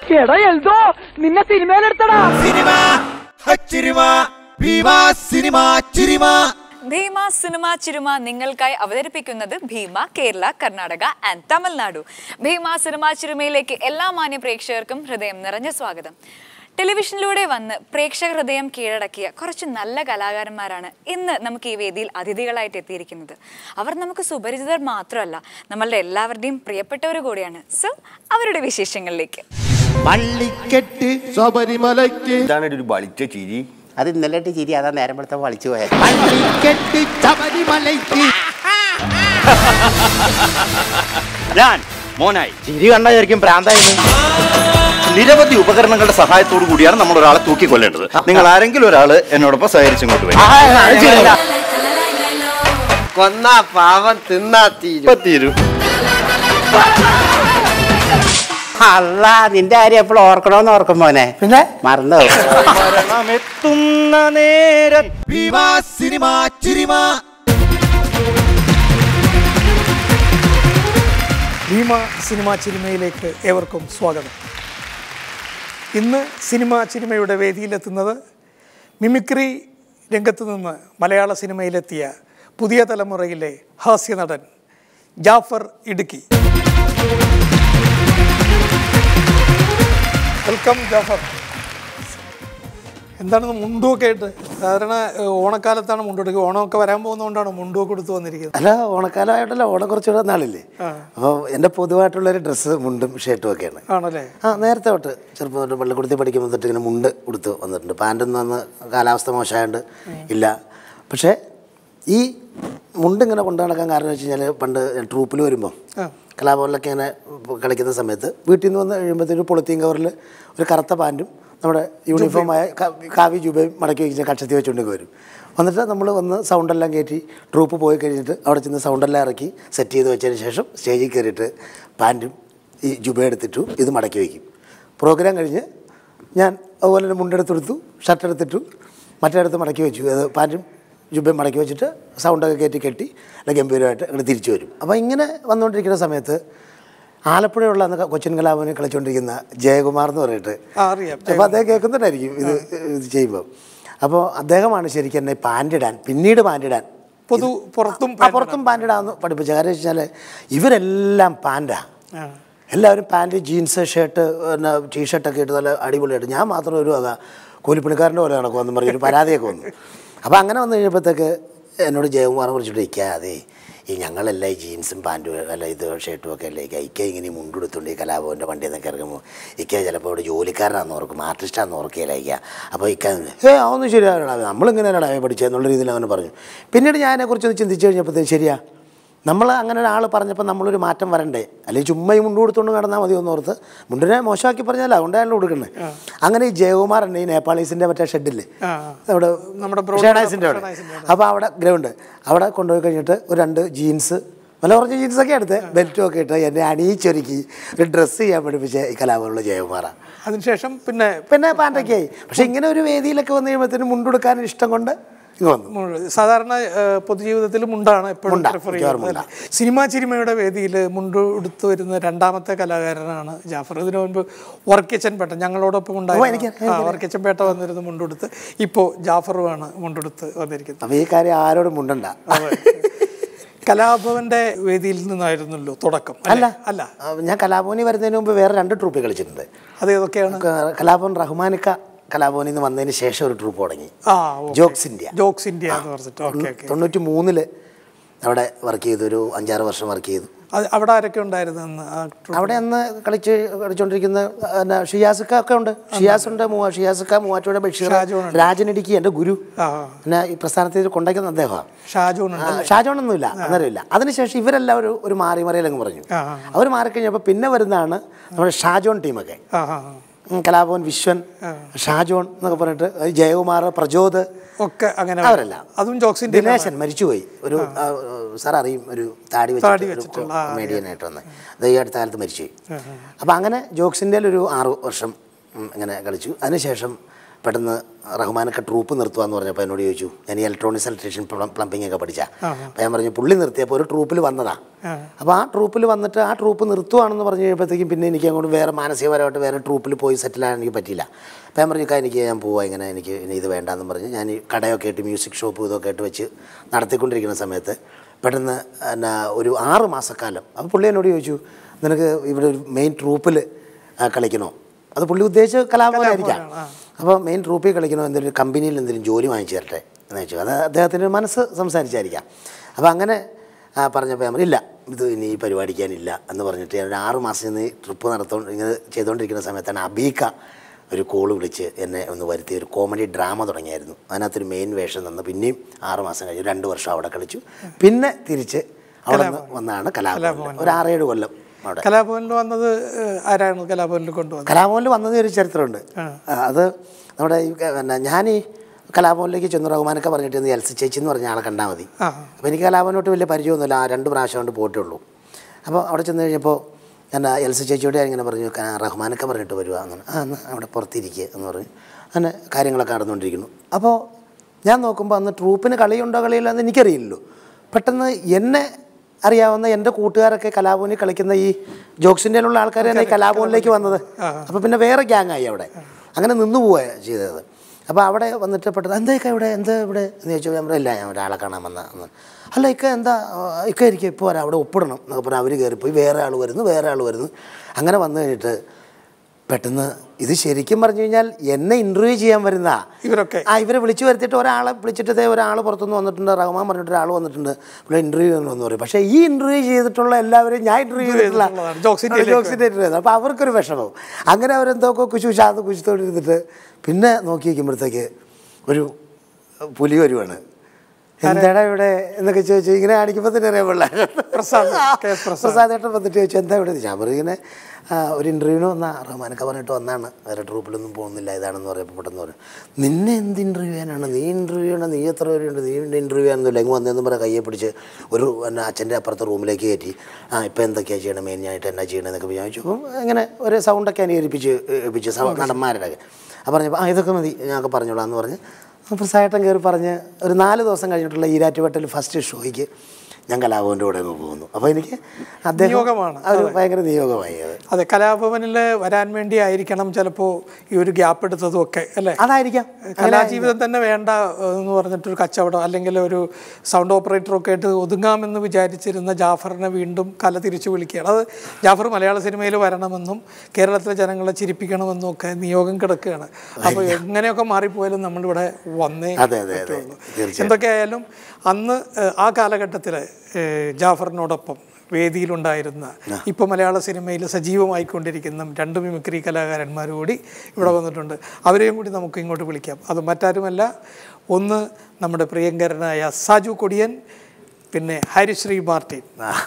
എടാ എൽദോ നിന്നെ സിനിമയിലെടുത്തടാ സിനിമ ഹച്ചിരിമ ഭീമാ സിനിമ ചിരിമ ഭീമ സിനിമ ചിരുമ നിങ്ങൾക്കായി അവതരിപ്പിക്കുന്നത് ഭീമ കേരള കർണാടക ആൻഡ് തമിഴ്നാടു ഭീമ സിനിമ ചിരുമയിലേക്ക് എല്ലാ മാന്യ പ്രേക്ഷകർക്കും ഹൃദയം നിറഞ്ഞ സ്വാഗതം ടെലിവിഷനിലൂടെ വന്ന് പ്രേക്ഷക ഹൃദയം കീഴടക്കിയ കുറച്ച് നല്ല കലാകാരന്മാരാണ് ഇന്ന് നമുക്ക് ഈ വേദിയിൽ അതിഥികളായിട്ട് എത്തിയിരിക്കുന്നത് അവർ നമുക്ക് സുപരിചിതർ മാത്രമല്ല നമ്മളുടെ എല്ലാവരുടെയും പ്രിയപ്പെട്ടവർ കൂടിയാണ് സോ അവരുടെ വിശേഷങ്ങളിലേക്ക് പള്ളിക്കെട്ട് ശബരിമലയ്ക്ക് ഇതാണ് ഒരു വളിച്ച ചിരി അത് ഇന്നലെ ഇട്ട് ചിരി അതാ നേരം വെളുത്ത വളിച്ചു പോയത് പള്ളിക്കെട്ട് ശബരിമലയ്ക്ക് ഞാൻ മോനായി ചിരി കണ്ടായിരിക്കും പ്രാന്തായിരുന്നു നിരവധി ഉപകരണങ്ങളുടെ സഹായത്തോടു കൂടിയാണ് നമ്മൾ ഒരാളെ തൂക്കി കൊല്ലേണ്ടത് നിങ്ങൾ ആരെങ്കിലും ഒരാള് എന്നോടൊപ്പം സഹകരിച്ചിങ്ങോട്ട് വരും കൊന്ന പാവം തിന്നാ തീരും ഇപ്പൊ തീരും അല്ല നിന്റെ കാര്യം എപ്പോഴും ഓർക്കണോന്ന് ഓർക്കും മോനെ പിന്നെ മറന്നു പോകും. മരണമെത്തുന്ന നേരം ഭീമാ സിനിമ ചിരിമ ഭീമ സിനിമ ചിരിമയിലേക്ക് ഏവർക്കും സ്വാഗതം ഇന്ന് സിനിമ ചിരിമയുടെ വേദിയിലെത്തുന്നത് മിമിക്രി രംഗത്ത് നിന്ന് മലയാള സിനിമയിലെത്തിയ പുതിയ തലമുറയിലെ ഹാസ്യനടൻ ജാഫർ ഇടുക്കി വെൽക്കം ജാഫർ എന്താണ് മുണ്ടുമൊക്കെ ആയിട്ട് സാധാരണ ഏഹ്, ഓണക്കാലത്താണ് മുണ്ടെടുക്കുക ഓണമൊക്കെ വരാൻ പോകുന്നതുകൊണ്ടാണ് മുണ്ടുമൊക്കെ എടുത്ത് വന്നിരിക്കുന്നത് അല്ല ഓണക്കാലമായിട്ടല്ല ഓണം കുറച്ചുകൂടെ നാളില്ലേ അപ്പോൾ എൻ്റെ പൊതുവായിട്ടുള്ളൊരു ഡ്രസ്സ് മുണ്ടും ഷർട്ടും ഒക്കെയാണ് ആണല്ലേ ആ നേരത്തെ തൊട്ട് ചെറുപ്പം തൊട്ട് പള്ളിക്കൂടത്തിൽ പഠിക്കുമ്പോൾ തൊട്ട് ഇങ്ങനെ മുണ്ട് ഉടുത്ത് വന്നിട്ടുണ്ട് പാൻറ്റൊന്നും അന്ന് കാലാവസ്ഥ മോശമായതുകൊണ്ട് ഇല്ല പക്ഷേ ഈ മുണ്ട് ഇങ്ങനെ കൊണ്ടു നടക്കാൻ കാരണം വെച്ച് കഴിഞ്ഞാൽ പണ്ട് ട്രൂപ്പിൽ വരുമ്പോൾ കലാഭവനിലൊക്കെ ഇങ്ങനെ കളിക്കുന്ന സമയത്ത് വീട്ടിൽ നിന്ന് വന്ന് കഴിയുമ്പോഴത്തേക്ക് പൊളിത്തീൻ കവറിൽ ഒരു കറുത്ത പാൻറ്റും നമ്മുടെ യൂണിഫോമായ ക- കാവി ജൂബയും മടക്കി വയ്ക്കുന്ന കക്ഷത്തി വെച്ചുകൊണ്ടൊക്കെ വരും വന്നിട്ട് നമ്മൾ വന്ന് സൗണ്ടെല്ലാം കയറ്റി ട്രൂപ്പ് പോയി കഴിഞ്ഞിട്ട് അവിടെ ചെന്ന് സൗണ്ടെല്ലാം ഇറക്കി സെറ്റ് ചെയ്ത് വെച്ചതിന് ശേഷം സ്റ്റേജിൽ കയറിയിട്ട് പാൻറ്റും ഈ ജുബ എടുത്തിട്ടു ഇത് മടക്കി വയ്ക്കും പ്രോഗ്രാം കഴിഞ്ഞ് ഞാൻ അതുപോലെ തന്നെ മുണ്ടെടുത്തെടുത്തു ഷർട്ട് എടുത്തിട്ടു മറ്റേടത്ത് മടക്കി വെച്ചു അത് പാൻറ്റും ജുബയും മടക്കി വെച്ചിട്ട് സൗണ്ടൊക്കെ കയറ്റി കെട്ടി അല്ല ഗംഭീരമായിട്ട് അങ്ങനെ തിരിച്ചു വരും അപ്പോൾ ഇങ്ങനെ വന്നുകൊണ്ടിരിക്കുന്ന സമയത്ത് ആലപ്പുഴയുള്ള അന്ന് കൊച്ചിൻ കലാഭവനെ കളിച്ചുകൊണ്ടിരിക്കുന്ന ജയകുമാർ എന്ന് പറഞ്ഞിട്ട് ആ, അറിയാം. അപ്പോൾ അദ്ദേഹം കേൾക്കുന്നുണ്ടായിരിക്കും ഇത് ഇത് ചെയ്യുമ്പോൾ അപ്പോൾ അദ്ദേഹമാണ് ശരിക്കും എന്നെ പാൻറ്റിടാൻ പിന്നീട് പാൻറ്റിടാൻ പൊതു പുറത്തും ആ പുറത്തും പാൻറ്റിടാന്ന് പഠിപ്പിച്ച കാര്യം വെച്ചാൽ ഇവരെല്ലാം പാൻറ്റാ എല്ലാവരും പാൻറ്റ് ജീൻസ് ഷർട്ട് പിന്നെ ടീഷർട്ടൊക്കെ ഇട്ട് നല്ല അടിപൊളിയായിട്ട് ഞാൻ മാത്രം ഒരു അതാ കൂലിപ്പണിക്കാരൻ്റെ പോലെ നടക്കുമെന്ന് പറഞ്ഞൊരു പരാതിയൊക്കെ വന്നു അപ്പോൾ അങ്ങനെ വന്നു കഴിഞ്ഞപ്പോഴത്തേക്ക് എന്നോട് ജയകുമാർ കുറിച്ചിട്ട് ഇരിക്കാതെ ഈ ഞങ്ങളെല്ലാം ഈ ജീൻസും പാൻറ്റും അല്ല ഇത് ഷർട്ടും ഒക്കെ അല്ലേ ഇക്ക ഇക്ക ഇങ്ങനെ ഈ മുണ്ടെടുത്തുകൊണ്ട് ഈ കലാഭവൻ്റെ വണ്ടിയിൽ നിന്നൊക്കെ ഇറങ്ങുമ്പോൾ ഇക്ക ചിലപ്പോൾ ഇവിടെ ജോലിക്കാരനാണെന്ന് ഓർക്കും ആർട്ടിസ്റ്റാണെന്ന് ഓർക്കുകയില്ല ഇക്ക അപ്പോൾ ഇക്ക ഏ അതൊന്നും ശരിയാകണം നമ്മളിങ്ങനെയാണ് പഠിച്ചതെന്നുള്ള രീതിയിൽ അങ്ങനെ പറഞ്ഞു പിന്നീട് ഞാൻ അതിനെക്കുറിച്ചൊന്ന് ചിന്തിച്ച് കഴിഞ്ഞപ്പോഴത്തേക്ക് ശരിയാ നമ്മൾ അങ്ങനെ ഒരാൾ പറഞ്ഞപ്പോൾ നമ്മളൊരു മാറ്റം വരണ്ടേ അല്ലെങ്കിൽ ചുമ്മാ ഈ മുണ്ട് കൊടുത്തുകൊണ്ട് നടന്നാൽ മതി എന്ന് ഓർത്ത് മുണ്ടിനെ മോശമാക്കി പറഞ്ഞാൽ അതുകൊണ്ടാണ് കൊടുക്കുന്നത് അങ്ങനെ ഈ ജയകുമാർ ഉണ്ട് ഈ നേപ്പാളീസിൻ്റെ മറ്റേ ഷെഡില്ലേ അവിടെ നമ്മുടെ ബ്രോഡ് ഷേണായ്സിൻ്റെ അവിടെ അപ്പോൾ അവിടെ ഗ്രൗണ്ട് അവിടെ കൊണ്ടുപോയി കഴിഞ്ഞിട്ട് ഒരു രണ്ട് ജീൻസ് വില കുറഞ്ഞ ജീൻസൊക്കെ എടുത്ത് ബെൽറ്റും ഒക്കെ ഇട്ട് എന്നെ അണിയിച്ചൊരുക്കി ഒരു ഡ്രസ്സ് ചെയ്യാൻ പഠിപ്പിച്ച ഈ കലാപമുള്ള ജയകുമാറാണ് അതിനുശേഷം പിന്നെ പിന്നെ പാൻറ്റൊക്കെ ആയി പക്ഷേ ഇങ്ങനെ ഒരു വേദിയിലൊക്കെ വന്നു കഴിയുമ്പോഴത്തേനും മുണ്ടെടുക്കാൻ ഇഷ്ടം കൊണ്ട് ഇങ്ങ് വന്നു മുണ്ട് സാധാരണ ഏഹ്, പൊതുജീവിതത്തിൽ മുണ്ടാണ് എപ്പോഴും മുണ്ടാ, പ്രിഫർ മിക്കവാറും ചെയ്യുന്നത് അല്ലേ? സിനിമാ ചിരിമയുടെ വേദിയിൽ മുണ്ട് എടുത്തു വരുന്ന രണ്ടാമത്തെ കലാകാരനാണ് ജാഫർ ഇതിനു മുൻപ് വർക്കിച്ചൻ പേട്ട ഞങ്ങളോടൊപ്പം ഉണ്ടായിരുന്നു വർക്കിച്ചൻ പേട്ട വന്നിരുന്നു മുണ്ടെടുത്ത് ഇപ്പോൾ ജാഫറുമാണ് മുണ്ടെടുത്ത് വന്നിരിക്കുന്നത് അപ്പോൾ ഈ കാര്യം ആരോടും മുണ്ടണ്ട കലാഭവന്റെ വേദിയിൽ നിന്നായിരുന്നല്ലോ തുടക്കം അല്ല അല്ല ആ, ഞാൻ കലാഭവനി വരുന്നതിന് മുമ്പ് വേറെ രണ്ട് ട്രൂപ്പ് കളിച്ചിട്ടുണ്ട് അത് ഏതൊക്കെയാണ് ക- കലാഭവൻ റഹ്മാനിക്ക കലാഭവനിൽ നിന്ന് വന്നതിന് ശേഷം ഒരു ട്രൂപ്പ് തുടങ്ങി ആ okay. Jokes India jokes India എന്ന് പറഞ്ഞിട്ട് ഓക്കെ ഓക്കെ തൊണ്ണൂറ്റി മൂന്നില് അവിടെ വർക്ക് ചെയ്തു ഒരു അഞ്ചാറ് വർഷം വർക്ക് ചെയ്തു അത് അവിടെ ആരൊക്കെ ഉണ്ടായിരുന്നു അന്ന് ആ troupe? അവിടെ അന്ന് കളിച്ച് കളിച്ചുകൊണ്ടിരിക്കുന്ന പിന്നെ ഷിയാസുക്ക ഒക്കെ ഉണ്ട് ഷിയാസ് ഉണ്ട് മൂവ ഷിയാസുക്ക മൂവാറ്റോടെ ബഷീർ ഷാജോൺ രാജനിടിക്ക് എൻ്റെ ഗുരു ആ പിന്നെ ഈ പ്രസ്ഥാനത്തിൽ കൊണ്ടാക്കുന്ന അദ്ദേഹമാണ് ഷാജോൺ ഉണ്ട് ഷാജോണൊന്നുമില്ല അന്നേരമില്ല അതിനുശേഷം ഇവരെല്ലാം ഒരു ഒരു മാറി മറിയലങ്ങ് പറഞ്ഞു ആ, ആ. അവർ മാറിക്കഴിഞ്ഞപ്പോൾ പിന്നെ വരുന്നതാണ് നമ്മുടെ ഷാജോൺ ടീമൊക്കെ ആ ആ ആ. ഉം, കലാഭവൻ വിശ്വൻ ഷാജോൺ എന്നൊക്കെ പറഞ്ഞിട്ട് അത് ജയകുമാർ പ്രചോദ് ഒക്കെ അങ്ങനെ അവരല്ല അതും ജോക്സ് ഇന്ത്യ ദിനേശൻ മരിച്ചുപോയി ഒരു ആ, സാർ അറിയും ഒരു താടി താടി വെച്ചിട്ട് വെച്ചിട്ടുള്ള, ഒരു കൊമേഡിയനായിട്ട് വന്ന് അത് ഈ അടുത്ത കാലത്ത് മരിച്ചുപോയി അപ്പം അങ്ങനെ ജോക്സിൻ്റെ ഒരു ആറ് വർഷം ഉം, ഇങ്ങനെ കളിച്ചു അതിനുശേഷം പെട്ടെന്ന് റഹ്മാനൊക്കെ ട്രൂപ്പ് നിർത്തുകയെന്ന് പറഞ്ഞപ്പോൾ എന്നോട് ചോദിച്ചു ഞാൻ ഈ ഇലക്ട്രോണിക്സ് ഇലക്ട്രീഷ്യൻ പ്ലംബിംഗ് ഒക്കെ പഠിച്ചാൽ അപ്പോൾ ഞാൻ പറഞ്ഞു പുള്ളി നിർത്തിയപ്പോൾ ഒരു ട്രൂപ്പിൽ വന്നതാ അപ്പോൾ ആ ട്രൂപ്പിൽ വന്നിട്ട് ആ ട്രൂപ്പ് നിർത്തുവാണെന്ന് പറഞ്ഞു കഴിയുമ്പോഴത്തേക്കും പിന്നെ എനിക്ക് അങ്ങോട്ട് വേറെ മാനസികപരമായിട്ട് വേറെ ട്രൂപ്പിൽ പോയി സെറ്റിലാകാൻ എനിക്ക് പറ്റിയില്ല അപ്പോൾ ഞാൻ പറഞ്ഞു "ഇക്ക, എനിക്ക് ഞാൻ പോവാം ഇങ്ങനെ എനിക്ക് ഇനി ഇത് വേണ്ടാന്ന് പറഞ്ഞ് ഞാൻ ഈ കടയൊക്കെ ആയിട്ട് മ്യൂസിക് ഷോപ്പ് ഇതൊക്കെ ആയിട്ട് വെച്ച് നടത്തിക്കൊണ്ടിരിക്കുന്ന സമയത്ത് പെട്ടെന്ന് എന്നാ ഒരു ആറ് മാസക്കാലം അപ്പോൾ പുള്ളി എന്നോട് ചോദിച്ചു നിനക്ക് ഇവിടെ ഒരു മെയിൻ ട്രൂപ്പിൽ കളിക്കണോ അത് പുള്ളി ഉദ്ദേശിച്ച കലാഭവനായിരിക്കാം അപ്പോൾ മെയിൻ ട്രൂപ്പിൽ കളിക്കണോ എന്തെങ്കിലും കമ്പനിയിൽ എന്തെങ്കിലും ജോലി വാങ്ങിച്ചു തരട്ടെ എന്ന് വെച്ചു അത് അദ്ദേഹത്തിൻ്റെ മനസ്സ് സംസാരിച്ചായിരിക്കാം അപ്പോൾ അങ്ങനെ ആ, പറഞ്ഞപ്പോൾ ഞാൻ പറഞ്ഞു, ഇല്ല ഇത് ഇനി ഈ പരിപാടിക്കാനില്ല എന്ന് പറഞ്ഞിട്ട് ഞാൻ ഒരു ആറ് മാസം ഇന്ന് ട്രിപ്പ് നടത്തോണ്ട് ഇങ്ങനെ ചെയ്തുകൊണ്ടിരിക്കുന്ന സമയത്താണ് അബീക്ക ഒരു കോള് വിളിച്ച് എന്നെ ഒന്ന് വരുത്തി ഒരു കോമഡി ഡ്രാമ തുടങ്ങിയായിരുന്നു അതിനകത്തൊരു മെയിൻ വേഷം നിന്ന് പിന്നെയും ആറ് മാസം കഴിഞ്ഞു രണ്ട് വർഷം അവിടെ കളിച്ചു പിന്നെ തിരിച്ച് അവിടെ നിന്ന് വന്നാണ് കലാഭവൻ ഒരു ആറേഴ് കൊല്ലം അവിടെ കലാഭവനിൽ വന്നത് ഏഹ്, ആരാണ് കലാഭവനിൽ കൊണ്ടുവന്നത് കലാഭവനിൽ വന്നത് ഒരു ചരിത്രമുണ്ട് ആ, അത് നമ്മുടെ ഈ ക- പിന്നെ ഞാൻ ഈ കലാഭവനിലേക്ക് ചെന്നു റഹ്മാനൊക്കെ പറഞ്ഞിട്ട് ഇന്ന് എൽസി ചേച്ചി എന്ന് പറഞ്ഞ ആളെ കണ്ടാൽ മതി അപ്പോൾ എനിക്ക് കലാഭവനോട്ട് വലിയ പരിചയമൊന്നുമില്ല ആ രണ്ട് പ്രാവശ്യം കൊണ്ട് പോയിട്ടേ ഉള്ളൂ അപ്പോൾ അവിടെ ചെന്ന് കഴിഞ്ഞപ്പോൾ ഞാൻ എൽസി ചേച്ചിയോട് ഞാൻ ഇങ്ങനെ പറഞ്ഞു "ക- റഹ്മാനൊക്കെ പറഞ്ഞിട്ട് വരുക അങ്ങനെ ആ എന്നാൽ അവിടെ പുറത്തിരിക്കുക എന്ന് പറഞ്ഞു അങ്ങനെ കാര്യങ്ങളൊക്കെ നടന്നുകൊണ്ടിരിക്കുന്നു അപ്പോൾ ഞാൻ നോക്കുമ്പോൾ അന്ന് ട്രൂപ്പിന് കളിയുണ്ടോ കളിയില്ല എന്ന് എനിക്കറിയില്ലല്ലോ പെട്ടെന്ന് എന്നെ അറിയാവുന്ന എൻ്റെ കൂട്ടുകാരൊക്കെ കലാഭവനിൽ കളിക്കുന്ന ഈ ജോക്സിൻ്റെ ഉള്ള ആൾക്കാർ തന്നെ ഈ കലാഭവനിലേക്ക് വന്നത് അപ്പോൾ പിന്നെ വേറെ ഗ്യാങ്ങായി അവിടെ അങ്ങനെ നിന്ന് പോവുക ചെയ്തത് അപ്പോൾ അവിടെ വന്നിട്ട് പെട്ടെന്ന് എന്താ ഇക്ക ഇവിടെ എന്താ ഇവിടെ എന്ന് ചോദിച്ചാൽ ഞാൻ പറഞ്ഞു, ഇല്ല ഞാൻ ഒരാളെ കാണാൻ വന്ന എന്ന് അല്ല ഇക്ക എന്താ ആ, ഇക്ക ഇരിക്കുക ഇപ്പോൾ വരാം അവിടെ ഒപ്പിടണം എന്നൊക്കെ പറഞ്ഞാൽ അവർ കയറിപ്പോയി വേറെ ആൾ വരുന്നു വേറെ ആൾ വരുന്നു അങ്ങനെ വന്നു കഴിഞ്ഞിട്ട് പെട്ടെന്ന് ഇത് ശരിക്കും പറഞ്ഞു കഴിഞ്ഞാൽ എന്നെ ഇൻ്റർവ്യൂ ചെയ്യാൻ വരുന്ന ഇവരൊക്കെ ആ ഇവരെ വിളിച്ചു വരുത്തിയിട്ട് ഒരാളെ വിളിച്ചിട്ട് ഇതേ ഒരാൾ പുറത്തുനിന്ന് വന്നിട്ടുണ്ട് റഹ്മാൻ പറഞ്ഞിട്ട് ഒരാൾ വന്നിട്ടുണ്ട് ഇവിടെ ഇൻ്റർവ്യൂ എന്ന് പറയും പക്ഷേ ഈ ഇൻ്റർവ്യൂ ചെയ്തിട്ടുള്ള എല്ലാവരെയും ഞാൻ ഇൻ്റർവ്യൂ ചെയ്തിട്ടുള്ള ചെയ്തിട്ടുള്ളതാണ്. ജോക്സിൻ്റെ ജോക്സിൻ്റെ ഇൻ്റർവ്യൂ അപ്പോൾ അവർക്കൊരു വിഷമവും അങ്ങനെ അവരെന്തൊക്കെ കുശു കുശാന്ന് കുശിത്തോണ്ടിരുന്നിട്ട് പിന്നെ നോക്കി വയ്ക്കുമ്പോഴത്തേക്ക് ഒരു പുലി വരുവാണ് എന്താടാ ഇവിടെ എന്നൊക്കെ ചോദിച്ചു ഇങ്ങനെ കാണിക്കുമ്പോൾ തന്നെ അറിയാൻ പിള്ളേർ പ്രസാദ്, കെ എസ് പ്രസാദ്. പ്രസാദേട്ടൻ വന്നിട്ട് ചോദിച്ചു എന്താ ഇവിടെ ഞാൻ പറയും ഇങ്ങനെ ആ, ഒരു ഇൻ്റർവ്യൂവിന് വന്നാ റഹ്മാനൊക്കെ പറഞ്ഞിട്ട് വന്നാണ് വേറെ ട്രൂപ്പിലൊന്നും പോകുന്നില്ല ഇതാണെന്ന് പറയുമ്പോൾ പെട്ടെന്ന് പറയും നിന്നെ എന്ത് ഇൻ്റർവ്യൂ ചെയ്യാനാണ് നീ ഇൻ്റർവ്യൂ ആണ് നീ എത്ര പേരുണ്ട് നീ ഇൻ്റർവ്യൂ ആണെന്നില്ല എങ്ങ് വന്നതെന്ന് പറഞ്ഞാൽ കയ്യെ പിടിച്ച് ഒരു പിന്നെ അച്ഛൻ്റെ അപ്പുറത്തെ റൂമിലേക്ക് കയറ്റി ആ ഇപ്പം എന്തൊക്കെയാണ് ചെയ്യണം മെയിനായിട്ട് എന്നാ ചെയ്യണമെന്നൊക്കെ ഞാൻ ചോദിച്ചു അപ്പം ഇങ്ങനെ ഒരു സൗണ്ടൊക്കെ അനുകരിപ്പിച്ച് ഏൽപ്പിച്ച് സൗ- നടന്മാരുടെ ഒക്കെ അപ്പം പറഞ്ഞപ്പോൾ ആ ഇതൊക്കെ മതി ഞങ്ങൾക്ക് പറഞ്ഞോളാം എന്ന് പറഞ്ഞ് പ്രസാദട്ടൻ കയറി പറഞ്ഞ് ഒരു നാല് ദിവസം കഴിഞ്ഞിട്ടുള്ള ഈരാറ്റുപേട്ടയിൽ ഫസ്റ്റ് ഷോയ്ക്ക് ഞാൻ കലാഭവൻ്റെ കൂടെ അങ്ങ് പോകുന്നു അപ്പോൾ എനിക്ക് അദ്ദേഹം നിയോഗമാണ്. അത് ഭയങ്കര നിയോഗമായി അത് അതെ കലാഭവനിൽ വരാൻ വേണ്ടി ആയിരിക്കണം ചിലപ്പോൾ ഈ ഒരു ഗ്യാപ്പ് എടുത്തതും ഒക്കെ അല്ലേ അതായിരിക്കാം കലാജീവിതം തന്നെ വേണ്ട ഏഹ്, എന്ന് പറഞ്ഞിട്ടൊരു കച്ചവടം അല്ലെങ്കിൽ ഒരു സൗണ്ട് ഓപ്പറേറ്ററൊക്കെ ആയിട്ട് ഒതുങ്ങാമെന്ന് വിചാരിച്ചിരുന്ന ജാഫറിനെ വീണ്ടും കല തിരിച്ചു വിളിക്കുകയാണ് അത് ജാഫർ മലയാള സിനിമയിൽ വരണമെന്നും കേരളത്തിലെ ജനങ്ങളെ ചിരിപ്പിക്കണമെന്നും ഒക്കെ നിയോഗം കിടക്കുകയാണ് അപ്പോൾ എങ്ങനെയൊക്കെ മാറിപ്പോയാലും നമ്മളിവിടെ വന്നേ അതെ, അതെ, അതെ. പറ്റുള്ളൂ. തീർച്ചയായും. എന്തൊക്കെയായാലും അന്ന് ഏഹ്, ആ കാലഘട്ടത്തിൽ ജാഫറിനോടൊപ്പം വേദിയിലുണ്ടായിരുന്ന ഇപ്പോൾ മലയാള സിനിമയിൽ സജീവമായിക്കൊണ്ടിരിക്കുന്ന രണ്ട് മിമിക്രി കലാകാരന്മാർ കൂടി ഇവിടെ വന്നിട്ടുണ്ട് അവരെയും കൂടി നമുക്ക് ഇങ്ങോട്ട് വിളിക്കാം അത് മറ്റാരുമല്ല ഒന്ന് നമ്മുടെ പ്രിയങ്കരനായ സാജു കൊടിയൻ പിന്നെ ഹരിശ്രീ മാർട്ടിൻ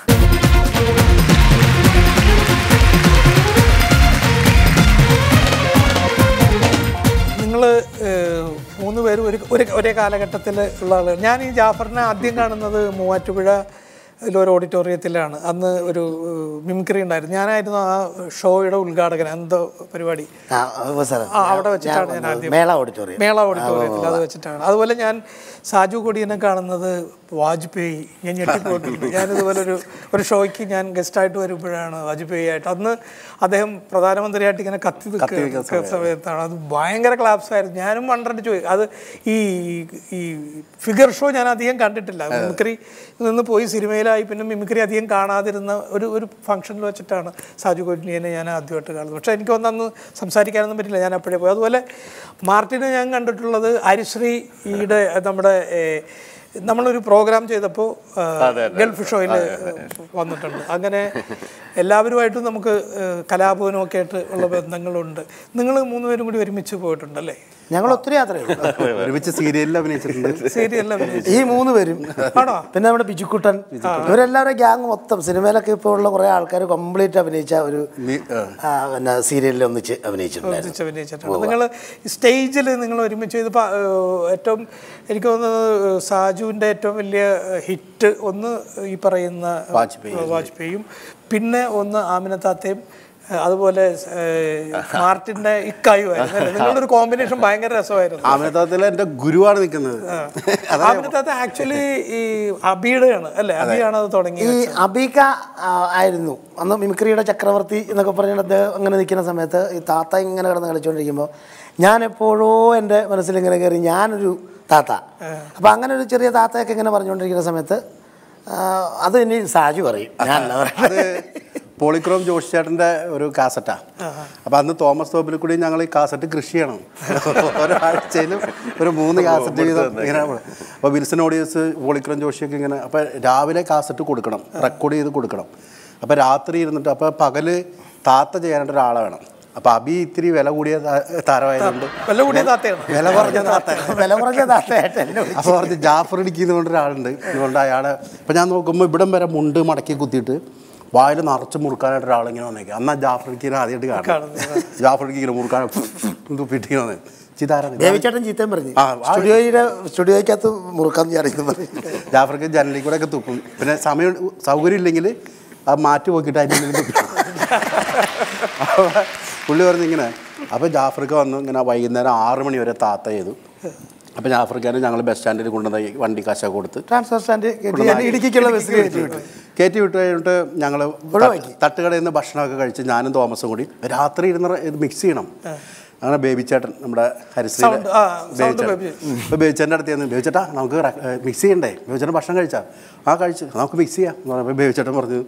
നിങ്ങൾ മൂന്ന് പേരും ഒരു ഒരു ഒരേ കാലഘട്ടത്തിൽ ഉള്ള ആളുകൾ ഞാൻ ഈ ജാഫറിനെ ആദ്യം കാണുന്നത് മൂവാറ്റുപുഴ ഒരു ഓഡിറ്റോറിയത്തിലാണ് അന്ന് ഒരു മിമിക്രി ഉണ്ടായിരുന്നു ഞാനായിരുന്നു ആ ഷോയുടെ ഉദ്ഘാടകൻ എന്തോ പരിപാടി ആ, അവസരം. ആ, അവിടെ വെച്ചിട്ടാണ് ഞാൻ ഞാൻ ആദ്യം മേള ഓഡിറ്റോറിയം മേള ഓഡിറ്റോറിയത്തിൽ അത് വെച്ചിട്ടാണ് അതുപോലെ ഞാൻ സാജു കൊടിയനെ കാണുന്നത് വാജ്പേയി ഞാൻ ഞെട്ടിപ്പോയിട്ടുണ്ട് ഞാനിതുപോലെ ഒരു ഒരു ഷോയ്ക്ക് ഞാൻ ഗസ്റ്റായിട്ട് വരുമ്പോഴാണ് വാജ്പേയി ആയിട്ട് അന്ന് അദ്ദേഹം പ്രധാനമന്ത്രിയായിട്ട് ഇങ്ങനെ കത്തി നിൽക്കുന്ന സമയത്താണ് അത് ഭയങ്കര ക്ലാപ്സ് ആയിരുന്നു ഞാനും പണ്ടടിച്ചു പോയി അത് ഈ ഈ ഫിഗർ ഷോ ഞാൻ അധികം കണ്ടിട്ടില്ല മിമിക്രി നിന്ന് പോയി സിനിമയിലായി പിന്നെ മിമിക്രി അധികം കാണാതിരുന്ന ഒരു ഒരു ഫംഗ്ഷനിൽ വെച്ചിട്ടാണ് സാജു കൊടിയനെ ഞാൻ ആദ്യമായിട്ട് കാണുന്നത് പക്ഷേ എനിക്ക് അന്ന് സംസാരിക്കാനൊന്നും പറ്റില്ല ഞാൻ അപ്പോഴേ പോയി അതുപോലെ മാർട്ടിനെ ഞാൻ കണ്ടിട്ടുള്ളത് ഹരിശ്രീയുടെ നമ്മുടെ ഏഹ്, നമ്മളൊരു പ്രോഗ്രാം ചെയ്തപ്പോൾ ഗൾഫ് ഷോയിൽ വന്നിട്ടുണ്ട് അങ്ങനെ എല്ലാവരുമായിട്ടും നമുക്ക് ഏഹ്, കലാഭവനും ഒക്കെ ആയിട്ട് ഉള്ള ബന്ധങ്ങളുണ്ട് നിങ്ങൾ മൂന്നുപേരും കൂടി ഒരുമിച്ച് പോയിട്ടുണ്ടല്ലേ ഞങ്ങൾ ഒത്തിരി യാത്ര ചെയ്തു ഒരുമിച്ച് സീരിയലിൽ അഭിനയിച്ചിട്ടുണ്ട് സീരിയലിൽ ഈ മൂന്ന് പേരും ആണോ പിന്നെ നമ്മുടെ ബിജുക്കുട്ടൻ ഇവരെല്ലാവരും ഗ്യാങ് മൊത്തം സിനിമയിലൊക്കെ ഇപ്പോൾ ഉള്ള കുറേ ആൾക്കാർ കംപ്ലീറ്റ് അഭിനയിച്ച ഒരു നീ- ആ. ആ, പിന്നെ സീരിയലിൽ ഒന്നിച്ച് അഭിനയിച്ചിട്ടുണ്ടായിരുന്നു ഒന്നിച്ച് അഭിനയിച്ചിട്ടുണ്ട് നിങ്ങൾ സ്റ്റേജിൽ നിങ്ങൾ ഒരുമിച്ച് ചെയ്ത് ഏറ്റവും എനിക്ക് തോന്നുന്നത് സാജുവിൻ്റെ ഏറ്റവും വലിയ ഹിറ്റ് ഒന്ന് ഈ പറയുന്ന വാജ്പേയി. വാജ്പേയും പിന്നെ ഒന്ന് ആമിന താത്തയും അതുപോലെ ഏ, മാർട്ടിന്റെ ഇക്കായുമായിരുന്നു അല്ലേ? നിങ്ങളുടെ ഒരു കോമ്പിനേഷൻ ഭയങ്കര രസമായിരുന്നു ആമനത്താത്തിൽ എൻ്റെ ഗുരുവാണ് നിൽക്കുന്നത് അതിനകത്ത് ആക്ച്വലി ഈ അബിയുടെയാണ് അല്ലേ അബിയാണ് അത് ഈ തുടങ്ങിയത് അബീക്ക ആ, ആയിരുന്നു അന്ന് മിമിക്രിയുടെ ചക്രവർത്തി എന്നൊക്കെ പറഞ്ഞിട്ട് അദ്ദേഹം അങ്ങനെ നിൽക്കുന്ന സമയത്ത് ഈ താത്ത ഇങ്ങനെ കിടന്ന് കളിച്ചുകൊണ്ടിരിക്കുമ്പോൾ ഞാൻ എപ്പോഴോ എൻ്റെ മനസ്സിൽ ഇങ്ങനെ കയറി ഞാനൊരു താത്ത അപ്പം അങ്ങനെ ഒരു ചെറിയ താത്തയൊക്കെ ഇങ്ങനെ പറഞ്ഞുകൊണ്ടിരിക്കുന്ന സമയത്ത് ആ, അത് ഇനി സാജു പറയും ഞാനല്ല അത് പറയുന്നത് പോളിക്രോം ജോഷി ചേട്ടൻ്റെ ഒരു കാസറ്റാ അപ്പം അന്ന് തോമസ് തോപ്പിൽ കൂടി ഞങ്ങൾ ഈ കാസറ്റ് കൃഷി ചെയ്യണം ഒരാഴ്ചയിലും ഒരു മൂന്ന് കാസറ്റ് വീതം ഇങ്ങനെ അപ്പോൾ വിൽസൺ ഓഡിയൻസ് പോളിക്രോം ജോഷിയൊക്കെ ഇങ്ങനെ അപ്പോൾ രാവിലെ കാസറ്റ് കൊടുക്കണം റെക്കോർഡ് ചെയ്ത് കൊടുക്കണം അപ്പോൾ രാത്രി ഇരുന്നിട്ട് അപ്പോൾ പകല് താത്ത ചെയ്യാനായിട്ട് ഒരാളെ വേണം അപ്പോൾ അബി ഇത്തിരി വില കൂടിയ താ- താരമായതുകൊണ്ട് വല്ല കൂടിയ താത്തയാണ് വില കുറഞ്ഞ താത്ത വില കുറഞ്ഞ താത്തയായിട്ട് എന്നെ വിളിച്ചു. അപ്പോൾ പറഞ്ഞ് ജാഫർ ഇടിക്കുന്ന കൊണ്ട് ഒരാളുണ്ട് അതുകൊണ്ട് അയാളെ ഇപ്പം ഞാൻ നോക്കുമ്പോൾ ഇവിടം വരെ മുണ്ട് മടക്കി കുത്തിയിട്ട് വായിൽ നിറച്ച് മുറുക്കാനായിട്ട് ഒരാളിങ്ങനെ വന്നേക്കുക അന്നാ ജാഫർ ഇടിക്കുന്ന ആദ്യമായിട്ട് കാണും ജാഫർ ഇടിക്കുന്ന മുറുക്കാൻ തുപ്പിട്ടിങ്ങനെ വന്നേ ചിതാരാണ് ദേവിച്ചേട്ടൻ ചീത്തയും പറഞ്ഞു ആ, ആ. സ്റ്റുഡിയോയുടെ സ്റ്റുഡിയോയ്ക്കകത്ത് മുറുക്കാൻ വിചാരിക്കുന്നു പറഞ്ഞു ജാഫർക്ക് ജനലിൽ കൂടെ ഒക്കെ തുപ്പും പിന്നെ സമയം സൗകര്യം ഇല്ലെങ്കിൽ അത് മാറ്റി നോക്കിയിട്ട് അതിൻ്റെ ഉള്ളിൽ തുപ്പി അപ്പോൾ പുള്ളി പറഞ്ഞു ഇങ്ങനെ അപ്പോൾ ജാഫർക്ക് വന്നു ഇങ്ങനെ വൈകുന്നേരം ആറ് മണി വരെ താത്ത ചെയ്തു അപ്പോൾ ജാഫർക്കാരൻ ഞങ്ങൾ ബസ് സ്റ്റാൻഡിൽ കൊണ്ടുവന്ന വണ്ടി കാശൊക്കെ കൊടുത്ത് ട്രാൻസ്ഫർ സ്റ്റാൻഡ് കയറ്റി എന്നെ ഇടുക്കിക്കുള്ള ബസ്സിൽ കയറ്റി വിട്ടു കയറ്റി വിട്ട് കഴിഞ്ഞിട്ട് ഞങ്ങൾ ഒഴിവാക്കി. തട്ടുകടയിൽ നിന്ന് ഭക്ഷണമൊക്കെ കഴിച്ച് ഞാനും തോമസും കൂടി രാത്രി ഇരുന്ന് ഇത് മിക്സ് ചെയ്യണം അങ്ങനെ ബേബി ചേട്ടൻ നമ്മുടെ ഹരിശ്രീ Sound, ആ, sound baby. ഇപ്പോൾ ബേബിച്ചേൻ്റെ അടുത്ത് ചെന്ന് ബേബിച്ചേട്ടാ നമുക്ക് മിക്സ് ചെയ്യണ്ടേ ബേബിച്ചേട്ടൻ ഭക്ഷണം കഴിച്ചാ ആ കഴിച്ചു നമുക്ക് മിക്സ് ചെയ്യാം എന്ന് പറഞ്ഞപ്പോൾ ബേബിച്ചേട്ടൻ പറഞ്ഞു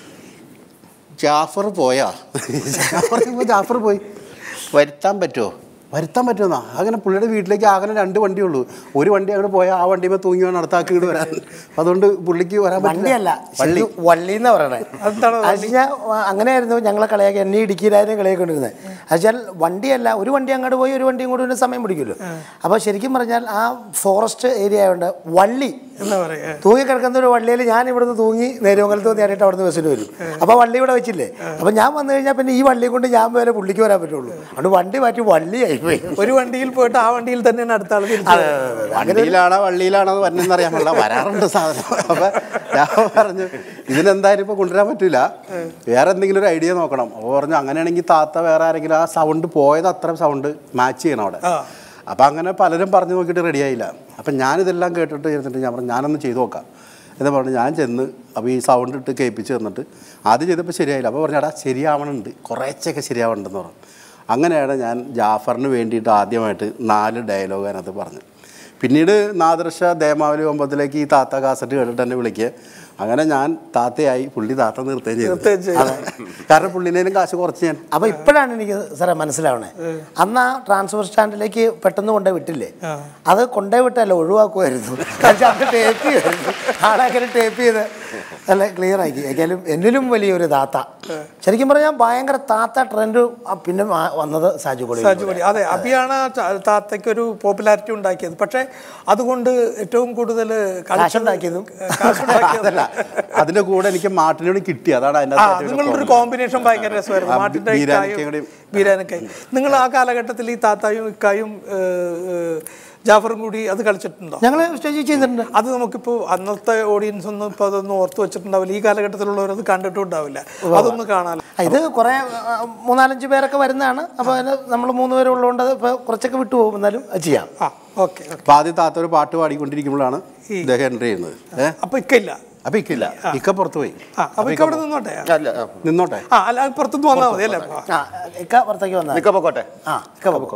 ജാഫർ പോയാ ജാഫർ ഇപ്പൊ ജാഫർ പോയി വരുത്താൻ പറ്റുമോ വരുത്താൻ പറ്റുമെന്നാ അങ്ങനെ പുള്ളിയുടെ വീട്ടിലേക്ക് ആകെ രണ്ട് വണ്ടിയേ ഉള്ളൂ ഒരു വണ്ടി അങ്ങോട്ട് പോയാൽ ആ വണ്ടിയുമ്പോൾ തൂങ്ങി വേണം അടുത്ത ആക്കി ഇങ്ങോട്ട് വരാൻ അതുകൊണ്ട് പുള്ളിക്ക് വരാൻ പറ്റില്ല. വണ്ടിയല്ല വള്ളി ശരിക്കും വള്ളി എന്ന് പറയണേ അതെന്താണ് അത് ഞാൻ അങ്ങനെയായിരുന്നു ഞങ്ങളെ കളിയാക്കി എന്നെ ഇടുക്കിയിലായിരുന്നു കളിയാക്കൊണ്ടിരുന്നത് വെച്ചാൽ വണ്ടിയല്ല ഒരു വണ്ടി അങ്ങോട്ട് പോയി ഒരു വണ്ടിയും കൂടി പിന്നെ സമയം പിടിക്കുമല്ലോ അപ്പോൾ ശരിക്കും പറഞ്ഞാൽ ആ ഫോറസ്റ്റ് ഏരിയ ആയതുകൊണ്ട് വള്ളി എന്താ പറയുക തൂങ്ങി കിടക്കുന്ന ഒരു വള്ളിയിൽ ഞാൻ ഇവിടുന്ന് തൂങ്ങി നേരുമംഗലത്ത് നേരിട്ട് അവിടുന്ന് ബസ്സിന് വരും അപ്പോൾ വള്ളി ഇവിടെ വെച്ചില്ലേ അപ്പോൾ ഞാൻ വന്നു കഴിഞ്ഞാൽ പിന്നെ ഈ വള്ളി കൊണ്ട് ഞാൻ വരെ പുള്ളിക്ക് വരാൻ പറ്റുള്ളൂ അതുകൊണ്ട് വണ്ടി മാറ്റി വള്ളിയായി പോയി ഒരു വണ്ടിയിൽ പോയിട്ട് ആ വണ്ടിയിൽ തന്നെയാണ് അടുത്ത ആൾ തിരിച്ചു അതെ, അതെ, അതെ. അങ്ങനെ വണ്ടിയിലാണോ വള്ളിയിലാണോ എന്ന് വരുന്നതെന്ന് അറിയാൻ പാടില്ല വരാറുണ്ട് സാധനം അപ്പൊ ഞാൻ പറഞ്ഞു ഇതിനെന്തായാലും ഇപ്പൊ കൊണ്ടുവരാൻ പറ്റൂല വേറെ എന്തെങ്കിലും ഒരു ഐഡിയ നോക്കണം അപ്പോൾ പറഞ്ഞു അങ്ങനെയാണെങ്കിൽ താത്ത വേറെ ആരെങ്കിലും ആ സൗണ്ട് പോയത് അത്ര സൗണ്ട് മാച്ച് ചെയ്യണം അവിടെ അപ്പം അങ്ങനെ പലരും പറഞ്ഞു നോക്കിയിട്ട് റെഡി ആയില്ല അപ്പം ഞാനിതെല്ലാം കേട്ടിട്ട് ഇരുന്നിട്ട് ഞാൻ പറഞ്ഞു ഞാനൊന്ന് ചെയ്തു നോക്കാം എന്ന് പറഞ്ഞു ഞാൻ ചെന്ന് അപ്പോൾ ഈ സൗണ്ട് ഇട്ട് കേൾപ്പിച്ച് തന്നിട്ട് ആദ്യം ചെയ്തപ്പോൾ ശരിയായില്ല അപ്പോൾ പറഞ്ഞു എടാ ശരിയാവണുണ്ട് കുറേശ്ശൊക്കെ ശരിയാവണമെന്ന് പറഞ്ഞു അങ്ങനെയാണ് ഞാൻ ജാഫറിന് വേണ്ടിയിട്ട് ആദ്യമായിട്ട് നാല് ഡയലോഗ് അതിനകത്ത് പറഞ്ഞു പിന്നീട് നാദർഷ ദേമാവലി ഒമ്പതിലേക്ക് ഈ താത്ത കാസറ്റ് കേട്ടിട്ട് എന്നെ വിളിക്കുക അങ്ങനെ ഞാൻ താത്തയായി പുള്ളി താത്ത നിർത്തുകയും നിർത്തുകയും ചെയ്തു ചെയ്തു. അതെ. കാരണം പുള്ളിനേലും കാശ് കുറച്ച് ഞാൻ അപ്പൊ ഇപ്പോഴാണ് എനിക്ക് സാറേ മനസ്സിലാവണേ അന്ന് ആ ട്രാൻസ്ഫർ സ്റ്റാൻഡിലേക്ക് പെട്ടെന്ന് കൊണ്ടുപോയി വിട്ടില്ലേ അത് കൊണ്ടുപോയി വിട്ടല്ല ഒഴിവാക്കുമായിരുന്നു പക്ഷെ അത് ടേപ്പ് ചെയ്യുമായിരുന്നു ആളെ അങ്ങനെ ടേപ്പ് ചെയ്ത് നല്ല ക്ലിയർ ആക്കി ഏതായാലും എന്നിലും വലിയൊരു താത്ത ശരിക്കും പറഞ്ഞാൽ ഭയങ്കര താത്ത ട്രെൻഡ് പിന്നെ ആ വന്നത് സാജു കൊടി സാജുപടി അതെ അഭിയാണ് ആ ത- താത്തയ്ക്ക് ഒരു പോപ്പുലാരിറ്റി ഉണ്ടാക്കിയത് പക്ഷേ അതുകൊണ്ട് ഏറ്റവും കൂടുതൽ കാശുണ്ടാക്കിയതും. കാശുണ്ടാക്കിയതല്ല അതിന്റെ കൂടെ എനിക്ക് മാട്ടിനോട് കിട്ടി അതാണ് അതിന്റെ ആ അകത്ത് ഏറ്റവും നിങ്ങളുടെ ഒരു problem. കോമ്പിനേഷൻ ഭയങ്കര രസമായിരുന്നു ആ, മാട്ടിന്റെ ബീരാനിക്കയും ഇക്കായും കൂടി- ബീരാനക്കായും നിങ്ങൾ ആ കാലഘട്ടത്തിൽ ഈ താത്തായും ഇക്കായും ഏഹ്, ഏഹ്, ജാഫറും കൂടി അത് കളിച്ചിട്ടുണ്ടോ ഞങ്ങൾ സ്റ്റേജിൽ ചെയ്തിട്ടുണ്ട് അത് നമുക്കിപ്പോൾ അന്നത്തെ ഓഡിയൻസ് ഒന്നും ഇപ്പോൾ അതൊന്നും ഓർത്ത് വെച്ചിട്ടുണ്ടാവില്ല ഈ കാലഘട്ടത്തിലുള്ളവർ അത് കണ്ടിട്ടും ഉണ്ടാവില്ല അതൊന്ന് കാണാൻ ഇത് കുറേ ആ, മൂന്നാലഞ്ച് പേരൊക്കെ വരുന്നതാണ് അപ്പോൾ അതിന് നമ്മൾ മൂന്ന് പേരുള്ളതുകൊണ്ട് ഇപ്പോൾ കുറച്ചൊക്കെ വിട്ടു പോകും എന്നാലും അത് ചെയ്യാം ആ ഓക്കെ അപ്പൊ ആദ്യം താത്ത ഒരു പാട്ട് പാടിക്കൊണ്ടിരിക്കുമ്പോഴാണ് ഇദ്ദേഹം എൻട്രി ചെയ്യുന്നത് ഏഹ് അപ്പൊ ഇക്കില്ല അപ്പൊ ഇക്കില്ല ഇക്ക പുറത്ത് പോയി ആ അപ്പൊ ഇക്ക അവിടെ നിന്നോട്ടെ നിന്നോട്ടെ ആ അല്ല പുറത്തുനിന്ന് വന്നാൽ മതി അല്ലേ ആ ഇക്ക പുറത്തേക്ക് വന്നാൽ നിക്ക പൊക്കോട്ടെ ആ ഇക്ക പൊക്കോ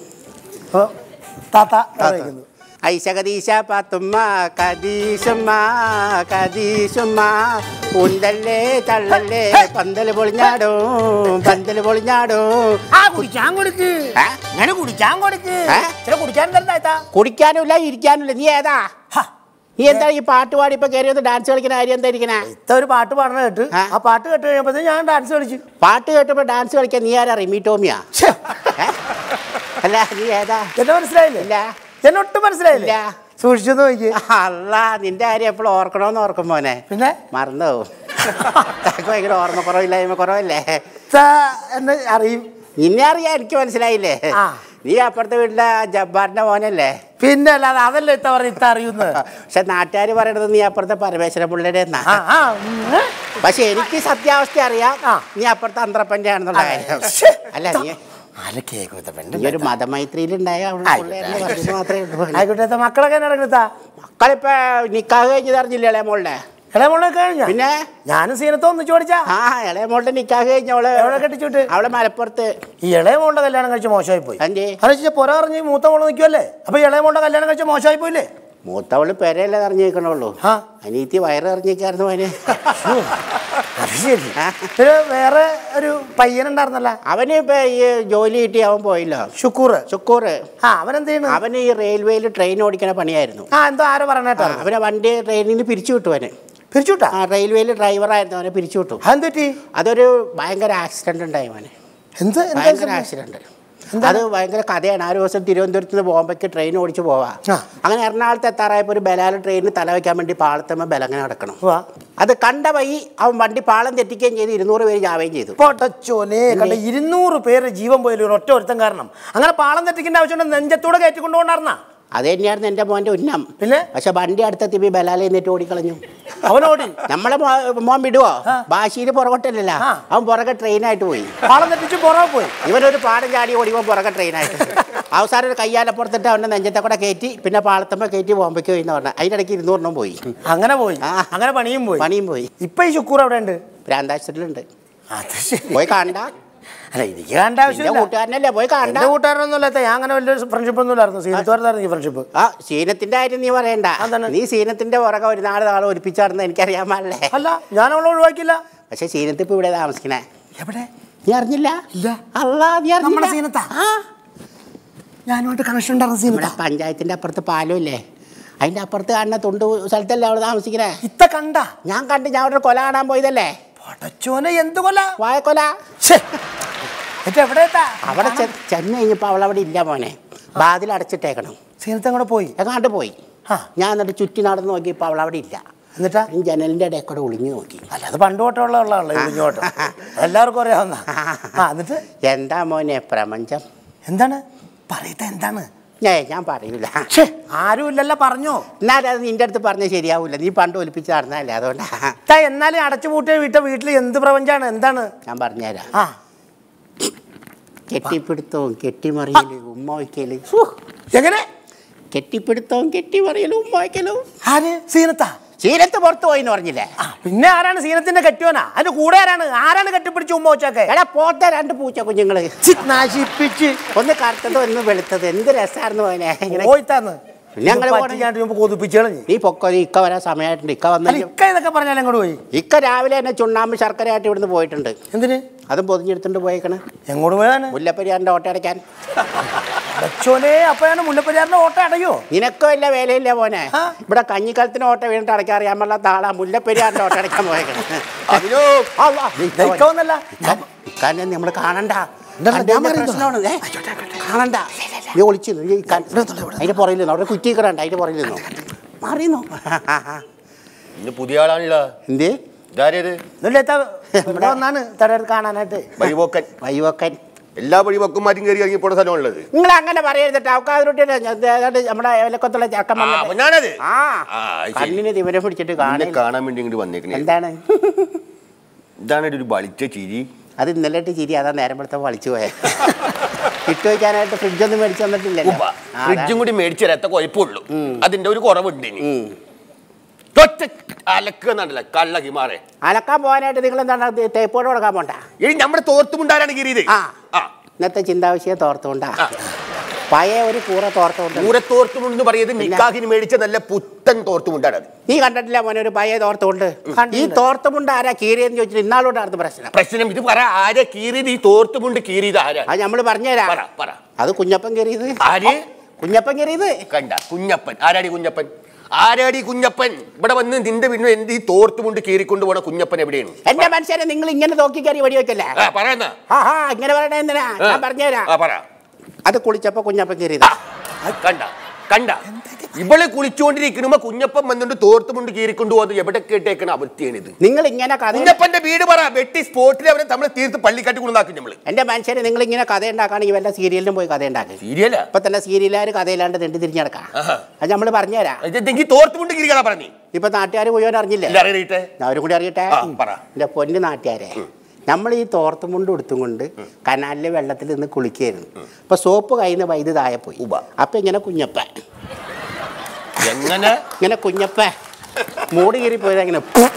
അപ്പോൾ താത്ത അവിടെ ഇരിക്കുന്നു. ഐശ കദീശ പാത്തുമ്മ കദീശമ്മ കദീശമ്മ ഉണ്ടല്ലേ തള്ളല്ലേ പന്തല് പൊളിഞ്ഞാടും പന്തല് പൊളിഞ്ഞാടും ആ കുടിക്കാൻ കൊടുക്ക് ഏ? അങ്ങനെ കുടിക്കാൻ കൊടുക്ക് ഏ? ചില കുടിക്കാൻ തരുന്ന കുടിക്കാനുമില്ല ഇരിക്കാനുമില്ല നീ ഏതാ നീ എന്താ ഈ പാട്ട് പാടി ഇപ്പൊ കയറിയത് ഡാൻസ് കളിക്കുന്ന കാര്യം എന്താ ഇരിക്കണേ ഇത്ത ഒരു പാട്ട് പാടണ കേട്ട് ആ? ആ പാട്ട് കേട്ട് കഴിയുമ്പോഴത്തേക്ക് ഞാൻ ഡാൻസ് കളിച്ചു പാട്ട് കേട്ടപ്പോ ഡാൻസ് കളിക്കാൻ നീ ആരാ റിമി ടോമിയാ ശ്ശേ, ഏ? അല്ല നീ ഏതാ എന്നെ മനസ്സിലായില്ലേ ഇല്ല എന്നൊട്ടും മനസ്സിലായില്ലേ ഇല്ല. സൂക്ഷിച്ചു നോക്കി അല്ല നിന്റെ കാര്യം എപ്പോഴും ഓർക്കണോന്ന് ഓർക്കും മോനെ പിന്നെ മറന്നു നിനക്ക് ഭയങ്കര ഓർമ്മ കുറവില്ലായ്മ കുറവല്ലേ ഇത്ത എന്നെ അറിയും നിന്നെ അറിയാൻ എനിക്ക് മനസ്സിലായില്ലേ ആ. നീ അപ്പുറത്തെ വീട്ടിലെ ആ ജബ്ബാറിന്റെ മോനല്ലേ പിന്നെ അല്ലാതെ അതല്ലേ ഇത്ത പറഞ്ഞ ഇത്ത അറിയുന്നത് പക്ഷെ നാട്ടുകാർ പറയണത് നീ അപ്പുറത്തെ പരമേശ്വര പിള്ളേരെ എന്നാ ആ ആ ഉം, ഏ? പക്ഷെ എനിക്ക് സത്യാവസ്ഥ അറിയാം ആ. നീ അപ്പുറത്തെ അന്ത്രപ്പന്റെ ആണെന്നുള്ള കാര്യം ശ്ശേ. അല്ല നീ ആരെ കേക്കും ഇത്ത പെണ്ണ് നീ ഒരു മതമൈത്രിയിലുണ്ടായ പിള്ളേരെന്ന് പറഞ്ഞത് മാത്രമേ ഉള്ളൂ ആയിക്കോട്ടെ ഇത്ത മക്കളൊക്കെ നടക്കുന്ന മക്കളിപ്പോ നിക്കാഹ് കഴിഞ്ഞത് അറിഞ്ഞില്ല ഇളയ മോളുടെ ഇളയ മോളെ കഴിഞ്ഞ പിന്നെ ഞാനും സീനത്ത് ഒന്നിച്ചു പഠിച്ചാ ആ ഇളയ മോളുടെ നിക്കാഹ് കഴിഞ്ഞവള് എവിടെ കെട്ടിച്ചുവിട്ട്? അവളെ മലപ്പുറത്ത് ഈ ഇളയ മോളുടെ കല്യാണം കഴിച്ച് മോശമായി പോയി എന്തേ അതെന്ന് പുര അറിഞ്ഞ് മൂത്ത മോള് നിൽക്കുമല്ലേ അപ്പൊ ഈ ഇളയ മോളുടെ കല്യാണം കഴിച്ച് മോശമായി പോയില്ലേ മൂത്തവള് പെരയല്ലേ അറിഞ്ഞേക്കണുള്ളൂ ആ. അനീത്തി വയറ് അറിഞ്ഞേക്കായിരുന്നു അവന് അത് ശരി ഒരു വേറെ ഒരു പയ്യനുണ്ടായിരുന്നല്ല അവന് ഇപ്പൊ ഈ ജോലി കിട്ടി അവൻ പോയില്ലോ ഷുക്കൂർ ശുക്കൂർ ആ അവൻ എന്ത് ചെയ്യുന്നു അവന് ഈ റെയിൽവേയിൽ ട്രെയിൻ ഓടിക്കണ പണിയായിരുന്നു ആ എന്തോ ആരോ പറഞ്ഞേട്ടാ ആ, അവനെ വണ്ടി ട്രെയിനിൽ നിന്ന് പിരിച്ചു വിട്ടു അവന് പിരിച്ചുവിട്ടാ ആ റെയിൽവേയിൽ ഡ്രൈവറായിരുന്നു അവനെ പിരിച്ചു വിട്ടു അതെന്ത് പറ്റി അതൊരു ഭയങ്കര ആക്സിഡന്റ് ഉണ്ടായി അവന് എന്ത് എന്താ ഭയങ്കര സംഭവം? ആക്സിഡന്റ് അത് ഭയങ്കര കഥയാണ് ആ ഒരു ദിവസം തിരുവനന്തപുരത്ത് നിന്ന് ബോംബെക്ക് ട്രെയിൻ ഓടിച്ച് പോവാ ആ. അങ്ങനെ എറണാകുളത്ത് എത്താറായപ്പോൾ ഒരു ബലാല ട്രെയിനിന് തല വയ്ക്കാൻ വേണ്ടി പാളത്തമ്മ ബലങ്ങനെ നടക്കണം ഉവ്വ. അത് കണ്ട വഴി അവൻ വണ്ടി പാളം തെറ്റിക്കുകയും ചെയ്തു ഇരുന്നൂറ് പേര് ചാവുകയും ചെയ്തു പൊട്ടച്ചോനെ കണ്ട ഇരുന്നൂറ് പേര് ജീവൻ പോയാലും ഒരു ഒറ്റ ഒരുത്തൻ കാരണം അങ്ങനെ പാളം തെറ്റിക്കേണ്ട ആവശ്യമുണ്ട് നെഞ്ചത്തൂടെ കയറ്റിക്കൊണ്ടുകൊണ്ടായിരുന്ന അത് തന്നെയായിരുന്നു എൻ്റെ മോൻ്റെ ഉന്നം പിന്നെ? പക്ഷെ വണ്ടി അടുത്തെത്തി ബലാല എന്നിട്ട് ഓടിക്കളഞ്ഞു അവനോടി നമ്മളെ മോ- മോൻ വിടുവോ ഭാഷയിൽ പുറകോട്ടല്ലല്ല ആ. അവൻ പുറകെ ട്രെയിനായിട്ട് പോയി പാളം തെറ്റിച്ച് പുറകെ പോയി ഇവനൊരു പാടം ചാടി ഓടിക്കുമ്പോൾ പുറകെ ട്രെയിനായിട്ട് അവസാനം ഒരു കയ്യാലപ്പുറത്തിട്ട് അവൻ്റെ നെഞ്ചത്തെ കൂടെ കയറ്റി പിന്നെ പാളത്തമ്മ കയറ്റി ബോംബയ്ക്ക് പോയി എന്ന് പറഞ്ഞാൽ അതിൻ്റെ ഇടയ്ക്ക് ഇരുന്നൂറെണ്ണം പോയി അങ്ങനെ പോയി ആ. അങ്ങനെ പണിയും പോയി പണിയും പോയി ഇപ്പൊ ഈ ശുക്കൂർ അവിടെ ഉണ്ട് ഭ്രാന്താശുപത്രിയിലുണ്ട് അത് ശരി പോയി കണ്ട അല്ല എനിക്ക് കണ്ട എന്റെ ആവശ്യമില്ല കൂട്ടുകാരനല്ലേ പോയി കണ്ട എന്റെ കൂട്ടുകാരനൊന്നും ഇല്ലാത്ത ഞാൻ അങ്ങനെ വലിയ ഫ്രണ്ട്ഷിപ്പ് ഒന്നും ഇല്ലായിരുന്നു സീനത്തോരത്തായിരുന്നു ഈ ഫ്രണ്ട്ഷിപ്പ് ആ സീനത്തിന്റെ കാര്യം നീ പറയണ്ട അതാണ്. നീ സീനത്തിന്റെ പുറകെ ഒരു നാല് നാളെ ഒരിപ്പിച്ചാർന്ന് എനിക്കറിയാൻ പാടില്ലേ അല്ല ഞാൻ അവളെ ഒഴിവാക്കില്ല പക്ഷെ സീനത്ത് ഇപ്പൊ ഇവിടെ താമസിക്കണേ എവിടെ നീ അറിഞ്ഞില്ല ഇല്ല. അല്ല നീ നമ്മുടെ അറിഞ്ഞില്ല സീനത്താ ആ ഞാനുമായിട്ട് കണക്ഷൻ ഉണ്ടായിരുന്ന നമ്മുടെ സീനത്താ പഞ്ചായത്തിന്റെ അപ്പുറത്ത് പാലം ഇല്ലേ അതിന്റെ അപ്പുറത്ത് കാണുന്ന തൊണ്ട് സ്ഥലത്തല്ലേ അവിടെ താമസിക്കണേ ഇത്ത കണ്ട ഞാൻ കണ്ട് ഞാൻ അവിടെ ഒരു കൊല കാണാൻ പോയതല്ലേ പൊടച്ചോനെ എന്ത് കൊല വായക്കൊല ശ്ശേ. എന്നിട്ട് എവിടെ എത്താ അവിടെ ചെ- ചെന്ന് കഴിഞ്ഞപ്പോൾ അവൾ അവിടെ ഇല്ല മോനെ ബാതിൽ അടച്ചിട്ടേക്കണം സീനത്ത് അങ്ങോട്ട് പോയി എങ്ങാണ്ട് പോയി ആ. ഞാൻ എന്നിട്ട് ചുറ്റി നടന്ന് നോക്കിയപ്പോൾ അവൾ അവിടെ ഇല്ല എന്നിട്ടാ ഞാൻ ജനലിന്റെ ഇടയിൽ കൂടെ ഒളിഞ്ഞു നോക്കി അല്ല അത് പണ്ട് തൊട്ടേ ഉള്ള ഉള്ളതാണല്ലോ ഇടിഞ്ഞോട്ട് എല്ലാവർക്കും അറിയാവുന്ന ആ എന്നിട്ട് എന്താ മോനെ പ്രപഞ്ചം എന്താണ് പറയത്തെ എന്താണ് ഏ ഞാൻ പറയൂല ഛേ ആരും ഇല്ലല്ലോ പറഞ്ഞോ എന്നാലും അത് നിന്റെ അടുത്ത് പറഞ്ഞ ശരിയാവൂല നീ പണ്ട് ഒലിപ്പിച്ച് നടന്നല്ലേ അതുകൊണ്ടാ ഇത്താ, എന്നാലും അടച്ചുപൂട്ടിയ വീട്ട വീട്ടിൽ എന്ത് പ്രപഞ്ചാണ് എന്താണ് ഞാൻ പറഞ്ഞുതരാം ആ കെട്ടിപ്പിടുത്തവും കെട്ടിമറിയലും ഉമ്മ വയ്ക്കലും എങ്ങനെ കെട്ടിപ്പിടുത്തവും കെട്ടിമറിയലും ഉമ്മ വയ്ക്കലും ആര് സീനത്താ ശീലത്ത് പുറത്തു പോയി എന്ന് പറഞ്ഞില്ലേ ആ, പിന്നെ ആരാണ് സീനത്തിന്റെ കെട്ടിയോനാ അതിന്റെ കൂടെ ആരാണ് ആരാണ് കെട്ടിപ്പിടിച്ച് ഉമ്മ വെച്ചൊക്കെ എടാ പോത്ത രണ്ട് പൂച്ച കുഞ്ഞുങ്ങള് നശിപ്പിച്ച് ഒന്ന് കറുത്തത് ഒന്ന് വെളുത്തത് എന്ത് രസമായിരുന്നു മോനെ ഇങ്ങനെ പോയിത്താന്ന് ഞങ്ങള് പോണേ. പറ്റിക്കാണ്ട് മുമ്പ് കൊതിപ്പിച്ച് കളഞ്ഞ് നീ പൊക്കോ നീ ഇക്ക വരാൻ സമയമായിട്ടുണ്ട് ഇക്ക അല്ല വന്നു ഇക്ക ഇതൊക്കെ പറഞ്ഞാൽ അങ്ങോട്ട് പോയി ഇക്ക രാവിലെ തന്നെ ചുണ്ണാമ്പ് ശർക്കരയായിട്ട് ഇവിടുന്ന് പോയിട്ടുണ്ട് എന്തിന് അതും പൊതിഞ്ഞെടുത്തോണ്ട് പോയേക്കണ് എങ്ങോട്ട് പോയാണ് മുല്ലപ്പെരിയാറിന്റെ ഓട്ട അടയ്ക്കാൻ അച്ഛനെ അപ്പോഴാണ് മുല്ലപ്പെരിയാറിന്റെ ഓട്ടം അടയോ നിനക്കും ഇല്ല വേലയില്ല മോനെ ആ. ഇവിടെ കഞ്ഞിക്കാലത്തിന് ഓട്ട വീണിട്ട് അടയ്ക്കാൻ അറിയാൻ പാടില്ലാത്ത ആളാ മുല്ലപ്പെരിയാറിന്റെ ഓട്ട അടയ്ക്കാൻ പോയേക്കണ് അഭിനോ അള്ളാ, ഇക്കൊന്നല്ല ഇക്കാനെ നമ്മൾ കാണണ്ട എന്താ, കണ്ടു ഞാൻ കഴിഞ്ഞാ പറയുന്നു. പ്രശ്നമാണ്. ഏ, കാണണ്ട നീ ഒളിച്ചു നിന്ന്. നീ കൺ- അതിന്റെ പുറകിൽ നിന്നു അവിടെ കുറ്റിക്കറണ്ട അതിന്റെ പുറകിൽ നിന്നു മാറിയെന്നോ ഇന്ന് പുതിയ ആളാണല്ലോ എന്തേ ഇതാരേത് ഇല്ലത്ത ഇവിടെ വന്നാണ് തടയെടുത്ത് കാണാനായിട്ട് വഴിപോക്കൻ വൈവക്കൻ എല്ലാ വഴിപോക്കന്മാരും കയറി ഇറങ്ങി പോണ സ്ഥലമുള്ളത് നിങ്ങൾ അങ്ങനെ പറയരുത് അവക്കാതിട്ട് നമ്മുടെ ഏലക്കത്തുള്ള ചക്കം ആ, വന്നിട്ട്. അപ്പൊ ഞാനത് ആ ആ, അത് ശരി. കണ്ണിന് തിമരം പിടിച്ചിട്ട് എന്നെ കാണില്ല കാണാൻ വേണ്ടി ഇങ്ങോട്ട് വന്നേക്കണേ എന്താണ് ഇതാണ് ഒരു ബളിച്ച ചിരി അത് ഇന്നലെ ഇട്ട് ചിരി അതാ നേരം പെടുത്ത വളിച്ചു പോയത് ഇട്ട് വയ്ക്കാനായിട്ട് ഫ്രിഡ്ജൊന്നും മേടിച്ചു തന്നിട്ടില്ലല്ലോ ഉവ്വ. ആ, ഫ്രിഡ്ജും കൂടി മേടിച്ചു തരാത്ത കുഴപ്പമുള്ളൂ അതിന്റെ ഒരു കുറവുണ്ട് ഇനി ഉം. ഒറ്റ അലക്കുക എന്നല്ല കള്ള ഹിമാറെ അലക്കാൻ പോകാനായിട്ട് നിങ്ങൾ എന്താണ് അത് തേപ്പോട് കൊടുക്കാൻ പോണ്ട ഇനി നമ്മുടെ തോർത്തുമുണ്ടാരാണ് കീറിയത് ആ ആ ഇന്നത്തെ ചിന്താവിഷയം തോർത്തുകൊണ്ടാ ആ. പഴയ ഒരു കൂറ തോർത്തുകൊണ്ട് പൂരത്തോർത്തുമുണ്ട് പറയുന്നത് നിക്കാഹിന് മേടിച്ച നല്ല പുത്തൻ തോർത്തുമുണ്ടാണ് അത് നീ കണ്ടിട്ടില്ല മോനെ ഒരു പഴയ തോർത്തുകൊണ്ട് ഈ തോർത്തുമുണ്ട് ആരാ കീറിയെന്ന് ചോദിച്ചിട്ട് ഇന്നാളോടായിരുന്നു പ്രശ്നം പ്രശ്നം ഇത് പറ ആരെ കീറിയത് ഈ തോർത്തുമുണ്ട് കീറിയത് ആരാ അത് നമ്മൾ പറഞ്ഞുതരാം പറ പറ അത് കുഞ്ഞപ്പൻ കീറിയത് ആര് കുഞ്ഞപ്പൻ കീറിയത് കണ്ട കുഞ്ഞപ്പൻ ആരാടി കുഞ്ഞപ്പൻ ആരാടി കുഞ്ഞപ്പൻ ഇവിടെ വന്ന് നിന്റെ വീടിന് എന്ത് ഈ തോർത്തുമുണ്ട് കീറിക്കൊണ്ട് പോണ കുഞ്ഞപ്പൻ എവിടെയാണ് എന്റെ മനുഷ്യനെ നിങ്ങൾ ഇങ്ങനെ നോക്കി കയറി വെടിവെക്കല്ലേ ആ പറയുന്ന ആഹാ ഇങ്ങനെ പറയണ എന്തിനാ ഞാൻ പറഞ്ഞുതരാം ആ പറ അത് കുളിച്ചപ്പോ കുഞ്ഞപ്പൻ കീറിയത് കണ്ട കണ്ട ഇവള് കുളിച്ചുകൊണ്ടിരിക്കുമ്പോ കുഞ്ഞപ്പൻ വന്നുകൊണ്ട് തോർത്തുമുണ്ട് കീറിക്കൊണ്ടു പോകുന്നത് എവിടെ കേട്ടേക്കണ അവസ്ഥയാണിത് നിങ്ങൾ ഇങ്ങനെ കഥ കുഞ്ഞപ്പന്റെ വീട് പറ വെട്ടി സ്പോട്ടിൽ അവരെ നമ്മളെ തീർത്ത് പള്ളിക്കാട്ടി കൊണ്ടാക്കും നമ്മള് എന്റെ മനുഷ്യരെ നിങ്ങൾ ഇങ്ങനെ കഥ ഉണ്ടാക്കുകയാണെങ്കിൽ വല്ല സീരിയലിലും പോയി കഥ ഉണ്ടാക്കി സീരിയലാ ഇപ്പൊ തന്നെ സീരിയലുകാർ കഥയിലാണ്ട് തെണ്ടി തിരിഞ്ഞ് നടക്കാം അത് നമ്മൾ പറഞ്ഞുതരാം എനിക്ക് തോർത്തുമുണ്ട് കീറിക്കണ പറഞ്ഞു ഇപ്പൊ നാട്ടുകാർ മുഴുവൻ അറിഞ്ഞില്ലേ ഇല്ല അറിയട്ടെ ഞാൻ അവരും കൂടി അറിയട്ടെ ആ, പറ. എന്റെ പൊന്ന് നാട്ടുകാരെ നമ്മൾ ഈ തോർത്തുമുണ്ട് ഉടുത്തും കൊണ്ട് കനാലിലെ വെള്ളത്തിൽ നിന്ന് കുളിക്കായിരുന്നു അപ്പൊ സോപ്പ് കയ്യിൽ നിന്ന് വൈദ്യുതി താഴെ പോയി അപ്പൊ ഇങ്ങനെ കുഞ്ഞപ്പ എങ്ങനെ ഇങ്ങനെ കുഞ്ഞപ്പ മൂട് കീറി പോയത് എങ്ങനെ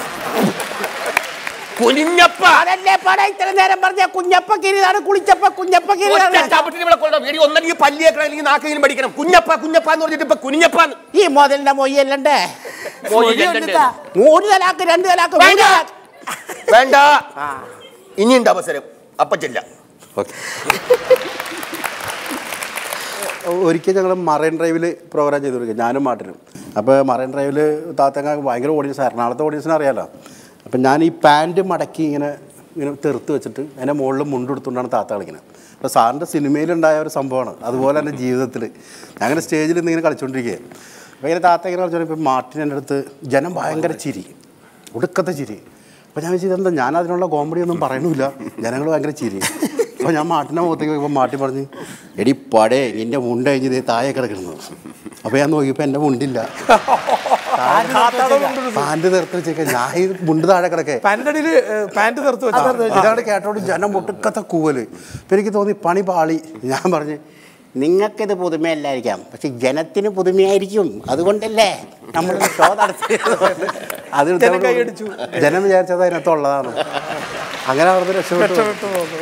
കുഞ്ഞപ്പ അതല്ലേ പട ഇത്ര നേരം പറഞ്ഞ കുഞ്ഞപ്പ കീരിതാണ് കുളിച്ചപ്പ കുഞ്ഞപ്പ കീരിതാണ് ഒന്നല്ലെങ്കിൽ പല്ലിയേക്കണം അല്ലെങ്കിൽ നാക്കെങ്കിലും പഠിക്കണം കുഞ്ഞപ്പ കുഞ്ഞപ്പ എന്ന് പറഞ്ഞിട്ട് ഇപ്പൊ കുഞ്ഞപ്പ ഈ മുതലിന്റെ മൊയ്യല്ലണ്ടേ മൂന്ന് തലാക്ക് രണ്ട് തലാക്ക് മൂന്ന് തലാക്ക്. വേണ്ട ഇനിയുണ്ട് അവസരം അപ്പൊ ചെല്ലാം ഒരിക്കൽ ഞങ്ങൾ മറൈൻ ഡ്രൈവിൽ പ്രോഗ്രാം ചെയ്ത് കൊടുക്കുക ഞാനും മാട്ടിനും അപ്പോൾ മറൈൻ ഡ്രൈവിൽ താത്തങ്ങ ഭയങ്കര ഓഡിയൻസ് എറണാകുളത്തെ ഓഡിയൻസിന് അറിയാലോ അപ്പം ഞാൻ ഈ പാൻറ് മടക്കി ഇങ്ങനെ ഇങ്ങനെ തെറുത്ത് വെച്ചിട്ട് അതിൻ്റെ മുകളിൽ മുണ്ടെടുത്തുകൊണ്ടാണ് താത്ത കളിക്കുന്നത് അപ്പോൾ സാറിൻ്റെ സിനിമയിലുണ്ടായ ഒരു സംഭവമാണ് അതുപോലെ തന്നെ ജീവിതത്തിൽ ഞാൻ അങ്ങനെ സ്റ്റേജിൽ നിന്ന് ഇങ്ങനെ കളിച്ചുകൊണ്ടിരിക്കുക അപ്പോൾ ഇങ്ങനെ താത്ത ഇങ്ങനെ കളിച്ചോണ്ട് ഇപ്പം മാർട്ടിൻ എൻ്റെ അടുത്ത് ജനം ഭയങ്കര ചിരി ഒടുക്കത്തെ ചിരി അപ്പോൾ ഞാൻ വിചാരിച്ചത് എന്താ ഞാൻ അതിനുള്ള കോമഡി ഒന്നും പറയണില്ല ജനങ്ങൾ ഭയങ്കര ചിരി അപ്പോൾ ഞാൻ മാട്ടിൻ്റെ മുഖത്തേക്ക് പോയപ്പോൾ മാട്ടി പറഞ്ഞ് എടി പടേ നിൻ്റെ മുണ്ട് കഴിഞ്ഞ് ദേ താഴെ കിടക്കുന്നു അപ്പോൾ ഞാൻ നോക്കിയപ്പോൾ എൻ്റെ മുണ്ടില്ല പാൻറ് നിർത്തി വെച്ചേക്കാം ഞാൻ ഈ മുണ്ട് താഴെ കിടക്കേ പാൻറ്റടിയിൽ പാൻറ് തീർത്ത് ആ, വെച്ചു ഇതാണ് കേട്ടോണ്ട് ജനം ഒട്ടുക്കത്തെ കൂവല് അപ്പൊ എനിക്ക് തോന്നി പണി പാളി ഞാൻ പറഞ്ഞ് നിങ്ങൾക്കിത് പുതുമയല്ലായിരിക്കാം പക്ഷെ ജനത്തിന് പുതുമയായിരിക്കും അതുകൊണ്ടല്ലേ നമ്മൾ ഷോ നടത്തിയത് അത് ജനം കൈയടിച്ചു. ജനം വിചാരിച്ചത് അതിനകത്തുള്ളതാണ് അങ്ങനെ അവിടുന്ന് രക്ഷപ്പെട്ടു രക്ഷപ്പെട്ടു പോകുന്നു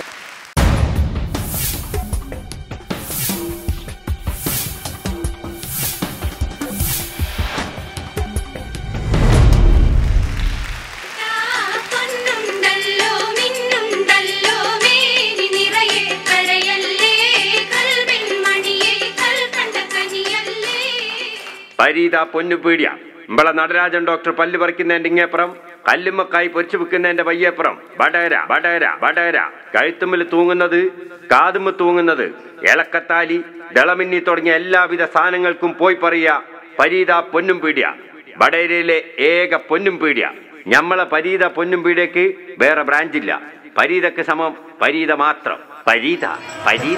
പൊന്നുണ്ടല്ലോ മിന്നുണ്ടല്ലോ മേനി നിറയെ കരയല്ലേ കൽവിൻ മണിയെ കൽക്കണ്ട കനിയല്ലേ പരീത പൊന്നു പീടിയ ഇമ്പളെ നടരാജൻ ഡോക്ടർ പല്ല് പറിക്കുന്നതിന്റെ ഇങ്ങേപ്പുറം കല്ലുമ്മക്കായി പൊരിച്ചു വെക്കുന്നതിന്റെ വയ്യേപ്പുറം വടകര വടകര വടകര കഴുത്തുമ്മിൽ തൂങ്ങുന്നത് കാതുമ്മ തൂങ്ങുന്നത് ഇളക്കത്താലി ദളമിന്നി തുടങ്ങിയ എല്ലാവിധ സാധനങ്ങൾക്കും പോയി പറയുക പരീത പൊന്നും പീടിയ വടകരയിലെ ഏക പൊന്നും പീടിയ ഞമ്മളെ പരീത പൊന്നും പീടിയക്ക് വേറെ ബ്രാഞ്ചില്ല പരീതക്ക് സമം പരീത മാത്രം പരീത പരീത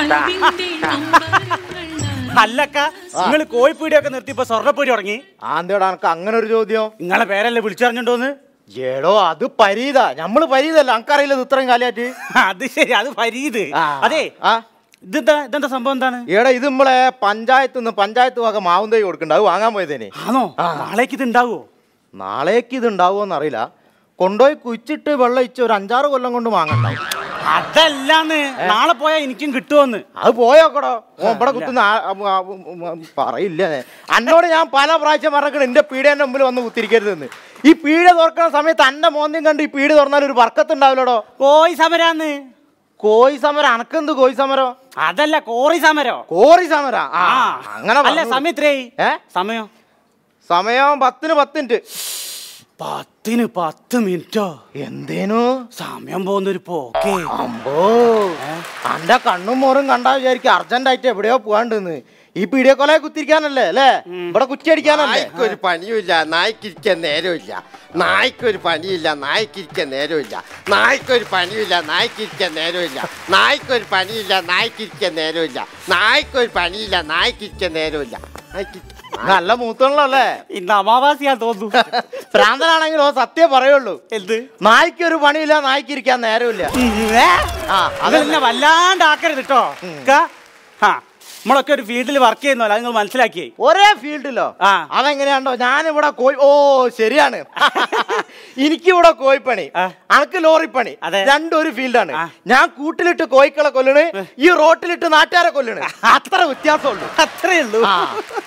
അല്ലക്ക നിങ്ങൾ കോഴിപ്പീടിയൊക്കെ നിർത്തി ഇപ്പൊ സ്വർണ്ണപ്പീടി തുടങ്ങി ആന്തോടാ എനക്ക് അങ്ങനെ ഒരു ചോദ്യം നിങ്ങളെ പേരല്ലേ വിളിച്ചറിഞ്ഞിട്ടോന്ന് ഏടോ അത് പരീത നമ്മള് പരീതല്ല അനക്കറിയില്ല ഇത് ഇത്രയും കാലമായിട്ട് അത് ശരി അത് പരീത് അതെ ഇതെന്താ ഇതെന്താ സംഭവം എന്താണ് ഏടാ ഇത് നമ്മളെ പഞ്ചായത്ത് നിന്ന് പഞ്ചായത്ത് വക മാവും തൈ കൊടുക്കണ്ട അത് വാങ്ങാൻ പോയതേനെ ആണോ നാളേക്ക് ഇത് ഉണ്ടാവോ നാളേക്ക് ഇത് ഉണ്ടാവുമോ അറിയില്ല കൊണ്ടുപോയി കുഴിച്ചിട്ട് വെള്ളം ഇച്ച് ഒരു അഞ്ചാറ് കൊല്ലം കൊണ്ട് വാങ്ങണ്ടാവും അതല്ലാന്ന് നാളെ പോയാ എനിക്കും കിട്ടുമോന്ന് അത് പോയോക്കടോ ഓ ഇവിടെ കുത്തുന്ന ആ- ആ- ആ- ആ- പറയില്ല ഞാൻ. അന്നോട് ഞാൻ പല പ്രാവശ്യം പറഞ്ഞിട്ട് എന്റെ പീഡേന്റെ മുമ്പിൽ വന്ന് കുത്തിരിക്കരുതെന്ന് ഈ പീഡ തുറക്കുന്ന സമയത്ത് അന്റെ മോന്യം കണ്ട് ഈ പീഡ് തുറന്നാൽ ഒരു വർക്കത്ത് ഉണ്ടാവില്ലടോ കോയി സമരാന്ന് കോയി സമരം അനക്കെന്ത് കോയി സമരം അതല്ല കോറി സമരോ കോറി സമര ആ അങ്ങനെ അല്ല പറഞ്ഞു. സമയം എത്രയായി ഏ സമയം സമയം പത്തിന് പത്ത് മിനിറ്റ് പത്തിന് പത്ത് മിനിറ്റോ എന്തേനു സമയം പോകുന്നൊരു പോക്കേ അമ്പോ അന്റെ കണ്ണും മോറും കണ്ടാ വിചാരിക്കും അർജന്റ് ആയിട്ട് എവിടെയോ പോകാണ്ടെന്ന് ഈ പീഡിയ കൊലയെ കുത്തിരിക്കാനല്ലേ അല്ലേ ഇവിടെ കുറ്റി അടിക്കാനല്ലേ നായ്ക്കൊരു പണിയുമില്ല നായ്ക്കിരിക്കാൻ നേരമില്ല നായ്ക്കൊരു പണിയില്ല നായ്ക്കിരിക്കാൻ നേരമില്ല നായ്ക്കൊരു പണിയില്ല നായ്ക്കിരിക്കാൻ നേരമില്ല നായ്ക്കൊരു പണിയില്ല നായ്ക്കിരിക്കാൻ നേരമില്ല നായ്ക്കൊരു പണിയില്ല നായ്ക്കിരിക്കാൻ നേരമില്ല നായ്ക്ക് നല്ല മൂത്തണല്ലോ അല്ലേ ഇന്ന് അമാവാസിയാ തോന്നുന്നു ഭ്രാന്തനാണെങ്കിലോ സത്യം പറയുള്ളൂ എന്ത് നായ്ക്ക് ഒരു പണിയില്ല നായ്ക്ക് ഇരിക്കാൻ നേരമില്ല ആ അതെന്നെ വല്ലാണ്ട് ആക്കരുത് കേട്ടോ ആ നമ്മളൊക്കെ ഒരു ഫീൽഡിൽ വർക്ക് ചെയ്യുന്നല്ലോ അത് നിങ്ങൾ മനസ്സിലാക്കിയേ ഒരേ ഫീൽഡിലോ ആ അതെങ്ങനെയാണ്ടോ ഞാനിവിടെ കോഴി ഓ ശരിയാണ് എനിക്കിവിടെ കോഴിപ്പണി അനക്ക് ലോറിപ്പണി രണ്ടും ഒരു ഫീൽഡാണ് ഞാൻ കൂട്ടിലിട്ട് കോഴിക്കളെ കൊല്ലണ് ഈ റോട്ടിലിട്ട് നാട്ടുകാരെ കൊല്ലണ് അത്ര വ്യത്യാസമുള്ളൂ അത്രേ ഉള്ളൂ ആ.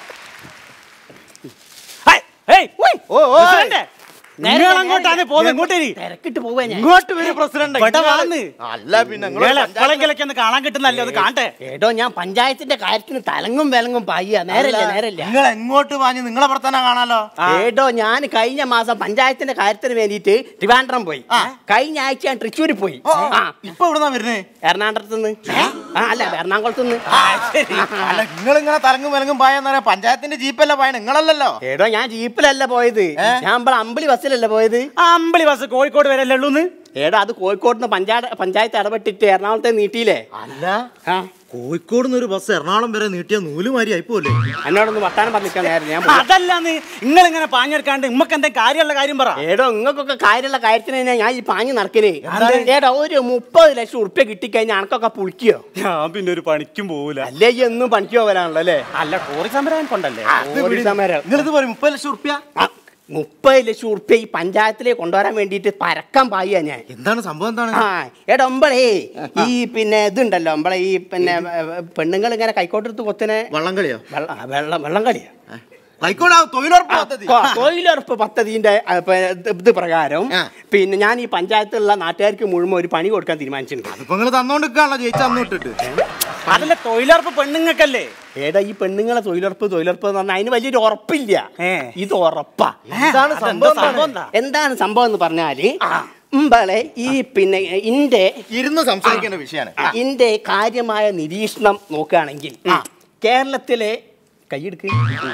ഓ നിങ്ങൾ അങ്ങോട്ടാണ് പോകുന്നത് ഇങ്ങോട്ടേ തിരക്കിട്ട് പോവാ ഞാൻ ഇങ്ങോട്ട് വരും പ്രസിഡന്റ് ഇവിടെ വന്ന്. അല്ല പിന്നെ നിങ്ങള് നിങ്ങളെ പഞ്ചായത്ത് എപ്പോഴെങ്കിലൊക്കെ ഒന്ന് കാണാൻ കിട്ടുന്നല്ലേ ഒന്ന് കാണട്ടെ ഏടോ ഞാൻ പഞ്ചായത്തിന്റെ കാര്യത്തിന് തലങ്ങും വിലങ്ങും പായ്യ നേരല്ല നേരല്ല നിങ്ങൾ എങ്ങോട്ട് പാഞ്ഞ് നിങ്ങളെ പ്രവർത്തനം കാണാലോ ഏടോ ഞാൻ കഴിഞ്ഞ മാസം പഞ്ചായത്തിന്റെ കാര്യത്തിന് വേണ്ടിയിട്ട് ട്രിവാൻഡ്രം പോയി കഴിഞ്ഞ ആഴ്ച ഞാൻ തൃശ്ശൂരിൽ പോയി ആ ഇപ്പൊ എവിടുന്നാ വരുന്നേ എറണാകുളത്ത് നിന്ന് ആ അല്ല എറണാകുളത്ത് നിന്ന് അല്ല നിങ്ങൾ ഇങ്ങനെ തലങ്ങും വിലങ്ങും പായെന്ന് പറയാ പഞ്ചായത്തിന്റെ ജീപ്പല്ല പായ നിങ്ങളല്ലല്ലോ എടോ ഞാൻ ജീപ്പിലല്ല പോയത് ഞാൻ ഇവിടെ അമ്പളി ബസ്സിലല്ല പോയത് അമ്പളി ബസ് കോഴിക്കോട് വരെ അല്ലേ ഏടാ അത് കോഴിക്കോട് നിന്ന് പഞ്ചായത്ത് പഞ്ചായത്ത് ഇടപെട്ടിട്ട് എറണാകുളത്തെ നീട്ടിയില്ലേ അല്ല കോഴിക്കോട് നിന്ന് ഒരു ബസ് എറണാകുളം വരെ നീട്ടിയ നൂലുമാരി ആയിപ്പോലെ എന്നോടൊന്ന് വർത്താനം പറഞ്ഞിരിക്കാൻ നേരം ഞാൻ പോവാ. അതല്ലാന്ന് നിങ്ങൾ ഇങ്ങനെ പാഞ്ഞെടുക്കാണ്ട് ഉമ്മക്ക് എന്താ കാര്യമുള്ള കാര്യം പറ ഏടോ നിങ്ങൾക്കൊക്കെ കാര്യമുള്ള കാര്യത്തിന് തന്നെയാ ഞാൻ ഈ പാഞ്ഞു നടക്കണേ ഏടാ ഒരു മുപ്പത് ലക്ഷം ഉറുപ്പ്യ കിട്ടിക്കഴിഞ്ഞാൽ അനക്കൊക്കെ പുളിക്കോ ഞാൻ പിന്നെ ഒരു പണിക്കും പോകൂല അല്ലേ ഈ എന്നും പണിക്ക് പോകാനാണല്ലോ അല്ലേ അല്ല ടൂറിസം സമരം കൊണ്ടല്ലേ ഒരു സമരം നിങ്ങളിത് പറയും മുപ്പത് ലക്ഷം ഉറുപ്പ്യ മുപ്പത് ലക്ഷം ഉറുപ്പ്യ ഈ പഞ്ചായത്തിലേക്ക് കൊണ്ടുവരാൻ വേണ്ടിയിട്ട് പരക്കാൻ പായ ഞാൻ എന്താണ് സംഭവം എന്താണ് ആ എടാ ഒമ്പളേ ഈ പിന്നെ ഇതുണ്ടല്ലോ ഒമ്പളെ ഈ പിന്നെ പെണ്ണുങ്ങൾ ഇങ്ങനെ കൈക്കോട്ടെടുത്ത് കൊത്തിനെ വള്ളം കളിയോ വെള്ളം ആ, വെള്ളം വെള്ളം കളിയാ കൈക്കോട് തൊഴിലുറപ്പ് പദ്ധതി കൊ- തൊഴിലുറപ്പ് പദ്ധതിന്റെ ആ, പ- ഇത് ഇത് പ്രകാരം പിന്നെ ഞാൻ ഈ പഞ്ചായത്തിലുള്ള നാട്ടുകാർക്ക് മുഴുവൻ ഒരു പണി കൊടുക്കാൻ തീരുമാനിച്ചിട്ടുണ്ട് ഇപ്പൊ നിങ്ങൾ തന്നോണ്ടിരിക്കാണല്ലോ ജയിച്ച അന്ന് ഇട്ടിട്ട് അതല്ല തൊഴിലുറപ്പ് പെണ്ണുങ്ങൾക്കല്ലേ ഏടാ ഈ പെണ്ണുങ്ങളെ തൊഴിലുറപ്പ് തൊഴിലുറപ്പ് എന്ന് പറഞ്ഞാൽ അതിന് വലിയൊരു ഉറപ്പില്ല ഇത് ഉറപ്പാ എന്താണ് സംഭവം എന്താണ്? എന്താണ് സംഭവം എന്ന് പറഞ്ഞാല് ഇമ്പളെ ഈ പിന്നെ ഇന്റെ ഇരുന്ന് സംസാരിക്കേണ്ട വിഷയമാണ് ഇന്റെ കാര്യമായ നിരീക്ഷണം നോക്കുകയാണെങ്കിൽ കേരളത്തിലെ കൈയെടുക്ക്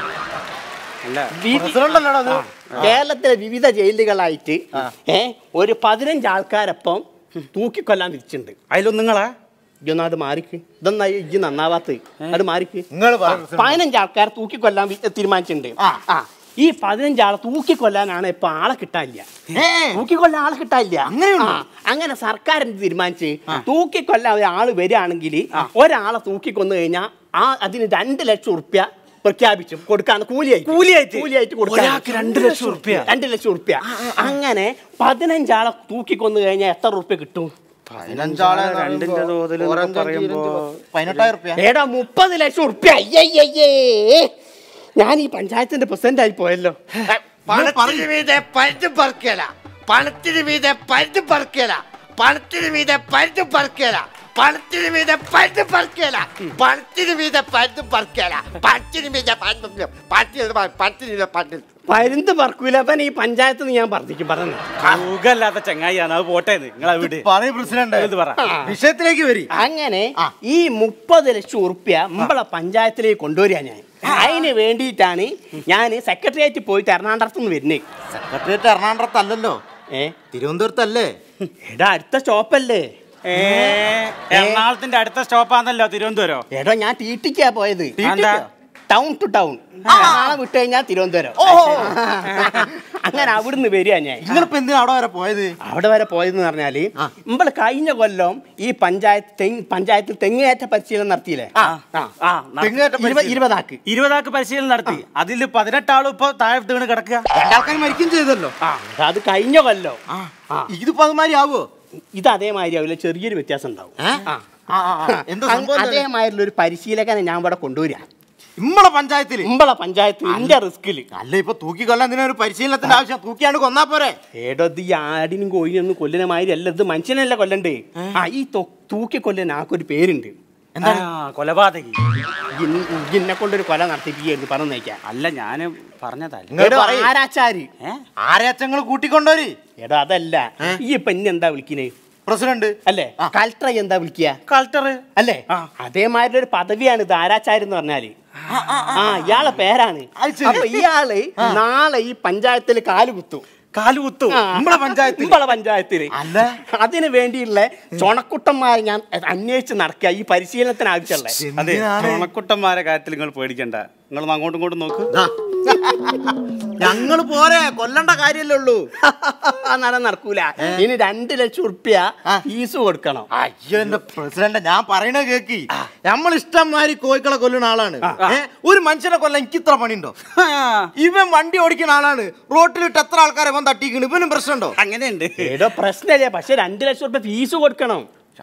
വിധി- ആ. കേരളത്തിലെ വിവിധ ജയിലുകളായിട്ട് ഏ ഒരു പതിനഞ്ച് ആൾക്കാരപ്പം തൂക്കിക്കൊല്ലാൻ വിധിച്ചിട്ടുണ്ട് അതിലൊന്നും നിങ്ങളാ ഇതൊന്നും അത് മാറിക്ക് ഇതൊന്നും ഇജ്ജ് നന്നാവാത്ത അത് മാറിക്ക് നിങ്ങൾ പതിനഞ്ച് ആൾക്കാർ തൂക്കിക്കൊല്ലാൻ വി- തീരുമാനിച്ചിട്ടുണ്ട് ആ ഈ പതിനഞ്ച് ആളെ തൂക്കിക്കൊല്ലാനാണ് ഇപ്പൊ ആളെ കിട്ടാനില്ല തൂക്കിക്കൊല്ലാൻ ആളെ കിട്ടാനില്ല ആ, അങ്ങനെ സർക്കാർ എന്ത് തീരുമാനിച്ച് തൂക്കിക്കൊല്ലാൻ ഒരാള് വരികയാണെങ്കിൽ ഒരാളെ തൂക്കിക്കൊന്നു കഴിഞ്ഞാൽ ആ അതിന് രണ്ട് ലക്ഷം ഉറുപ്യ പ്രഖ്യാപിച്ചു കൊടുക്കാൻ കൂലിയായി കൂലിയായിട്ട്? കൂലിയായിട്ട് കൊടുക്കാൻ ഒരാൾക്ക് രണ്ട് ലക്ഷം ഉറുപ്യ? രണ്ട് ലക്ഷം ഉറുപ്യ അങ്ങനെ പതിനഞ്ചാളെ തൂക്കിക്കൊന്നു കഴിഞ്ഞാൽ എത്ര ഉറുപ്യ കിട്ടും പതിനഞ്ചാളെ രണ്ടിന്റെ തോതിൽ എന്നൊക്കെ പറയുമ്പോ പതിനെട്ടായിരം ഉറുപ്പ്യ ഏടാ മുപ്പത് ലക്ഷം ഉറുപ്യ അയ്യയ്യേ ഞാൻ ഈ പഞ്ചായത്തിന്റെ പ്രസിഡന്റ് ആയി പോയല്ലോ പണത്തിന് മീതെ പരുത്തും പറക്കല പണത്തിന് മീതെ പരുത്തും പറക്കല പണത്തിന് മീതെ പരുത്തും പറക്കല പണത്തിന് മീതെ പരുത്തും പറക്കല പണത്തിന് മീതെ പരുത്തും പറക്കല പണത്തിന് മീതെ പരുത്തും പണത്തിന് മീതെ പരുത്തും പരുന്ത് പറക്കൂല അവൻ ഈ പഞ്ചായത്ത് നിന്ന് ഞാൻ പറഞ്ഞിരിക്കും പറഞ്ഞു സുഖല്ലാത്ത ചങ്ങായിയാണ് അത് പോട്ടെ നിങ്ങളെ വീട് പറയ പ്രസിഡന്റ് ഇത് പറ വിഷയത്തിലേക്ക് വരി അങ്ങനെ ഈ മുപ്പത് ലക്ഷം ഉറുപ്യ നമ്മളെ പഞ്ചായത്തിലേക്ക് കൊണ്ടുവരിക ഞാൻ അതിന് വേണ്ടിയിട്ടാണ് ഞാൻ സെക്രട്ടേറിയറ്റ് പോയിട്ട് എറണാകുളത്ത് നിന്ന് വരുന്നത് സെക്രട്ടേറിയറ്റ് എറണാകുളത്തല്ലല്ലോ ഏ തിരുവനന്തപുരത്തല്ലേ എടാ അടുത്ത സ്റ്റോപ്പല്ലേ ഏ എറണാകുളത്തിന്റെ അടുത്ത സ്റ്റോപ്പാന്നല്ലോ തിരുവനന്തപുരം എടാ ഞാൻ ടീറ്റിക്കാ പോയത് എന്താ? ടൗൺ ടു ടൗൺ നാളെ വിട്ട് കഴിഞ്ഞാൽ തിരുവനന്തപുരം അങ്ങനെ അവിടുന്ന് വരിക ഞാൻ നിങ്ങളിപ്പോ എന്തിനാ അവിടെ വരെ പോയത് അവിടെ വരെ പോയതെന്ന് പറഞ്ഞാല് നമ്മൾ കഴിഞ്ഞ കൊല്ലം ഈ പഞ്ചായത്ത് തെങ്ങ് പഞ്ചായത്തിൽ തെങ്ങേറ്റ പരിശീലനം നടത്തിയില്ലേ ആ, ആ, തെങ്ങേറ്റ ഇരുപ- ഇരുപതാക്ക് ഇരുപതാക്ക് പരിശീലനം നടത്തി അതിൽ പതിനെട്ടാളും ഇപ്പൊ താഴെ വീണ് കിടക്കുക രണ്ടാൾക്കാർ മരിക്കും ചെയ്തല്ലോ അത് കഴിഞ്ഞ കൊല്ലം ഇതിപ്പോ അതുമാതിരി ആവോ ഇത് അതേമാതിരി ആവില്ല ചെറിയൊരു വ്യത്യാസം ഉണ്ടാവും ആ. ആ, ആ, ആ. എന്താ സംഭവം എന്താണ്? അതേമാതിരി ഒരു പരിശീലകനെ ഞാൻ ഇവിടെ കൊണ്ടുവരാ ഇമ്മളെ പഞ്ചായത്തിൽ ഇമ്പളെ പഞ്ചായത്ത് എന്റെ റിസ്കില് അല്ല ഇപ്പൊ തൂക്കിക്കൊല്ലാൻ എന്തിനാ ഒരു പരിശീലനത്തിന്റെ ആവശ്യം തൂക്കിയാണ്ട് കൊന്നാ പോരെ ഏടോ ഇത് ഈ ആടിനും കോഴിനൊന്നും കൊല്ലുന്ന മാതിരി അല്ല ഇത് മനുഷ്യനല്ല കൊല്ലണ്ടേ ആ ഈ തൊ- തൂക്കി കൊല്ലാൻ ആക്കൊരു പേരുണ്ട് എന്താണ് കൊലപാതകി ഇന്നെ കൊണ്ടൊരു കൊല നടത്തിപ്പിക്കുന്നു പറഞ്ഞേക്കാം അല്ല ഞാന് പറഞ്ഞതല്ല നിങ്ങൾ എടോ, പറയ്. ആരാച്ചാര് ആരാച്ചങ്ങൾ കൂട്ടിക്കൊണ്ടോരി എടോ അതല്ല ഈ ഇപ്പൊ ഇന്നെ എന്താ വിളിക്കണേ പ്രസിഡന്റ് അല്ലേ കളക്ടർ എന്താ വിളിക്കുക കളക്ടർ അല്ലേ അതേമാതിരി ഒരു പദവിയാണ് ഇത് ആരാച്ചാര് എന്ന് പറഞ്ഞാല് ആ ഇയാളെ പേരാണ് അപ്പൊ ഇയാള് നാളെ ഈ പഞ്ചായത്തിൽ കാല് കുത്തും കാല് കുത്തു നമ്മളെ പഞ്ചായത്തിൽ നമ്മളെ പഞ്ചായത്തില് അല്ല അതിന് വേണ്ടിയുള്ള ചുണക്കുട്ടന്മാരെ ഞാൻ അന്വേഷിച്ച് നടക്കുക ഈ പരിശീലനത്തിന് ആവശ്യമുള്ള അതെ ചുണക്കുട്ടന്മാരെ കാര്യത്തിൽ നിങ്ങൾ പേടിക്കണ്ട നിങ്ങൾ അങ്ങോട്ടും ഇങ്ങോട്ടും നോക്ക് ഞങ്ങൾ പോരെ കൊല്ലണ്ട കാര്യല്ലേ ഉള്ളൂ നട നടക്കൂല ഇനി രണ്ട് ലക്ഷം ഉറുപ്യ ഫീസ് കൊടുക്കണം അയ്യോ എന്റെ പ്രസിഡന്റ് ഞാൻ പറയണ കേക്കി നമ്മൾ ഇഷ്ടംമാതിരി കോഴിക്കളെ കൊല്ലുന്ന ആളാണ് ഏ, ഒരു മനുഷ്യനെ കൊല്ലാൻ എനിക്ക് ഇത്ര പണിയുണ്ടോ ഇവൻ വണ്ടി ഓടിക്കുന്ന ആളാണ് റോട്ടിലിട്ട് എത്ര ആൾക്കാരെ ഇവൻ തട്ടിക്കണ് ഇവനും പ്രശ്നമുണ്ടോ അങ്ങനെയുണ്ട് ഏതോ പ്രശ്നമില്ല പക്ഷെ രണ്ട് ലക്ഷം ഉറുപ്യ ഫീസ് കൊടുക്കണം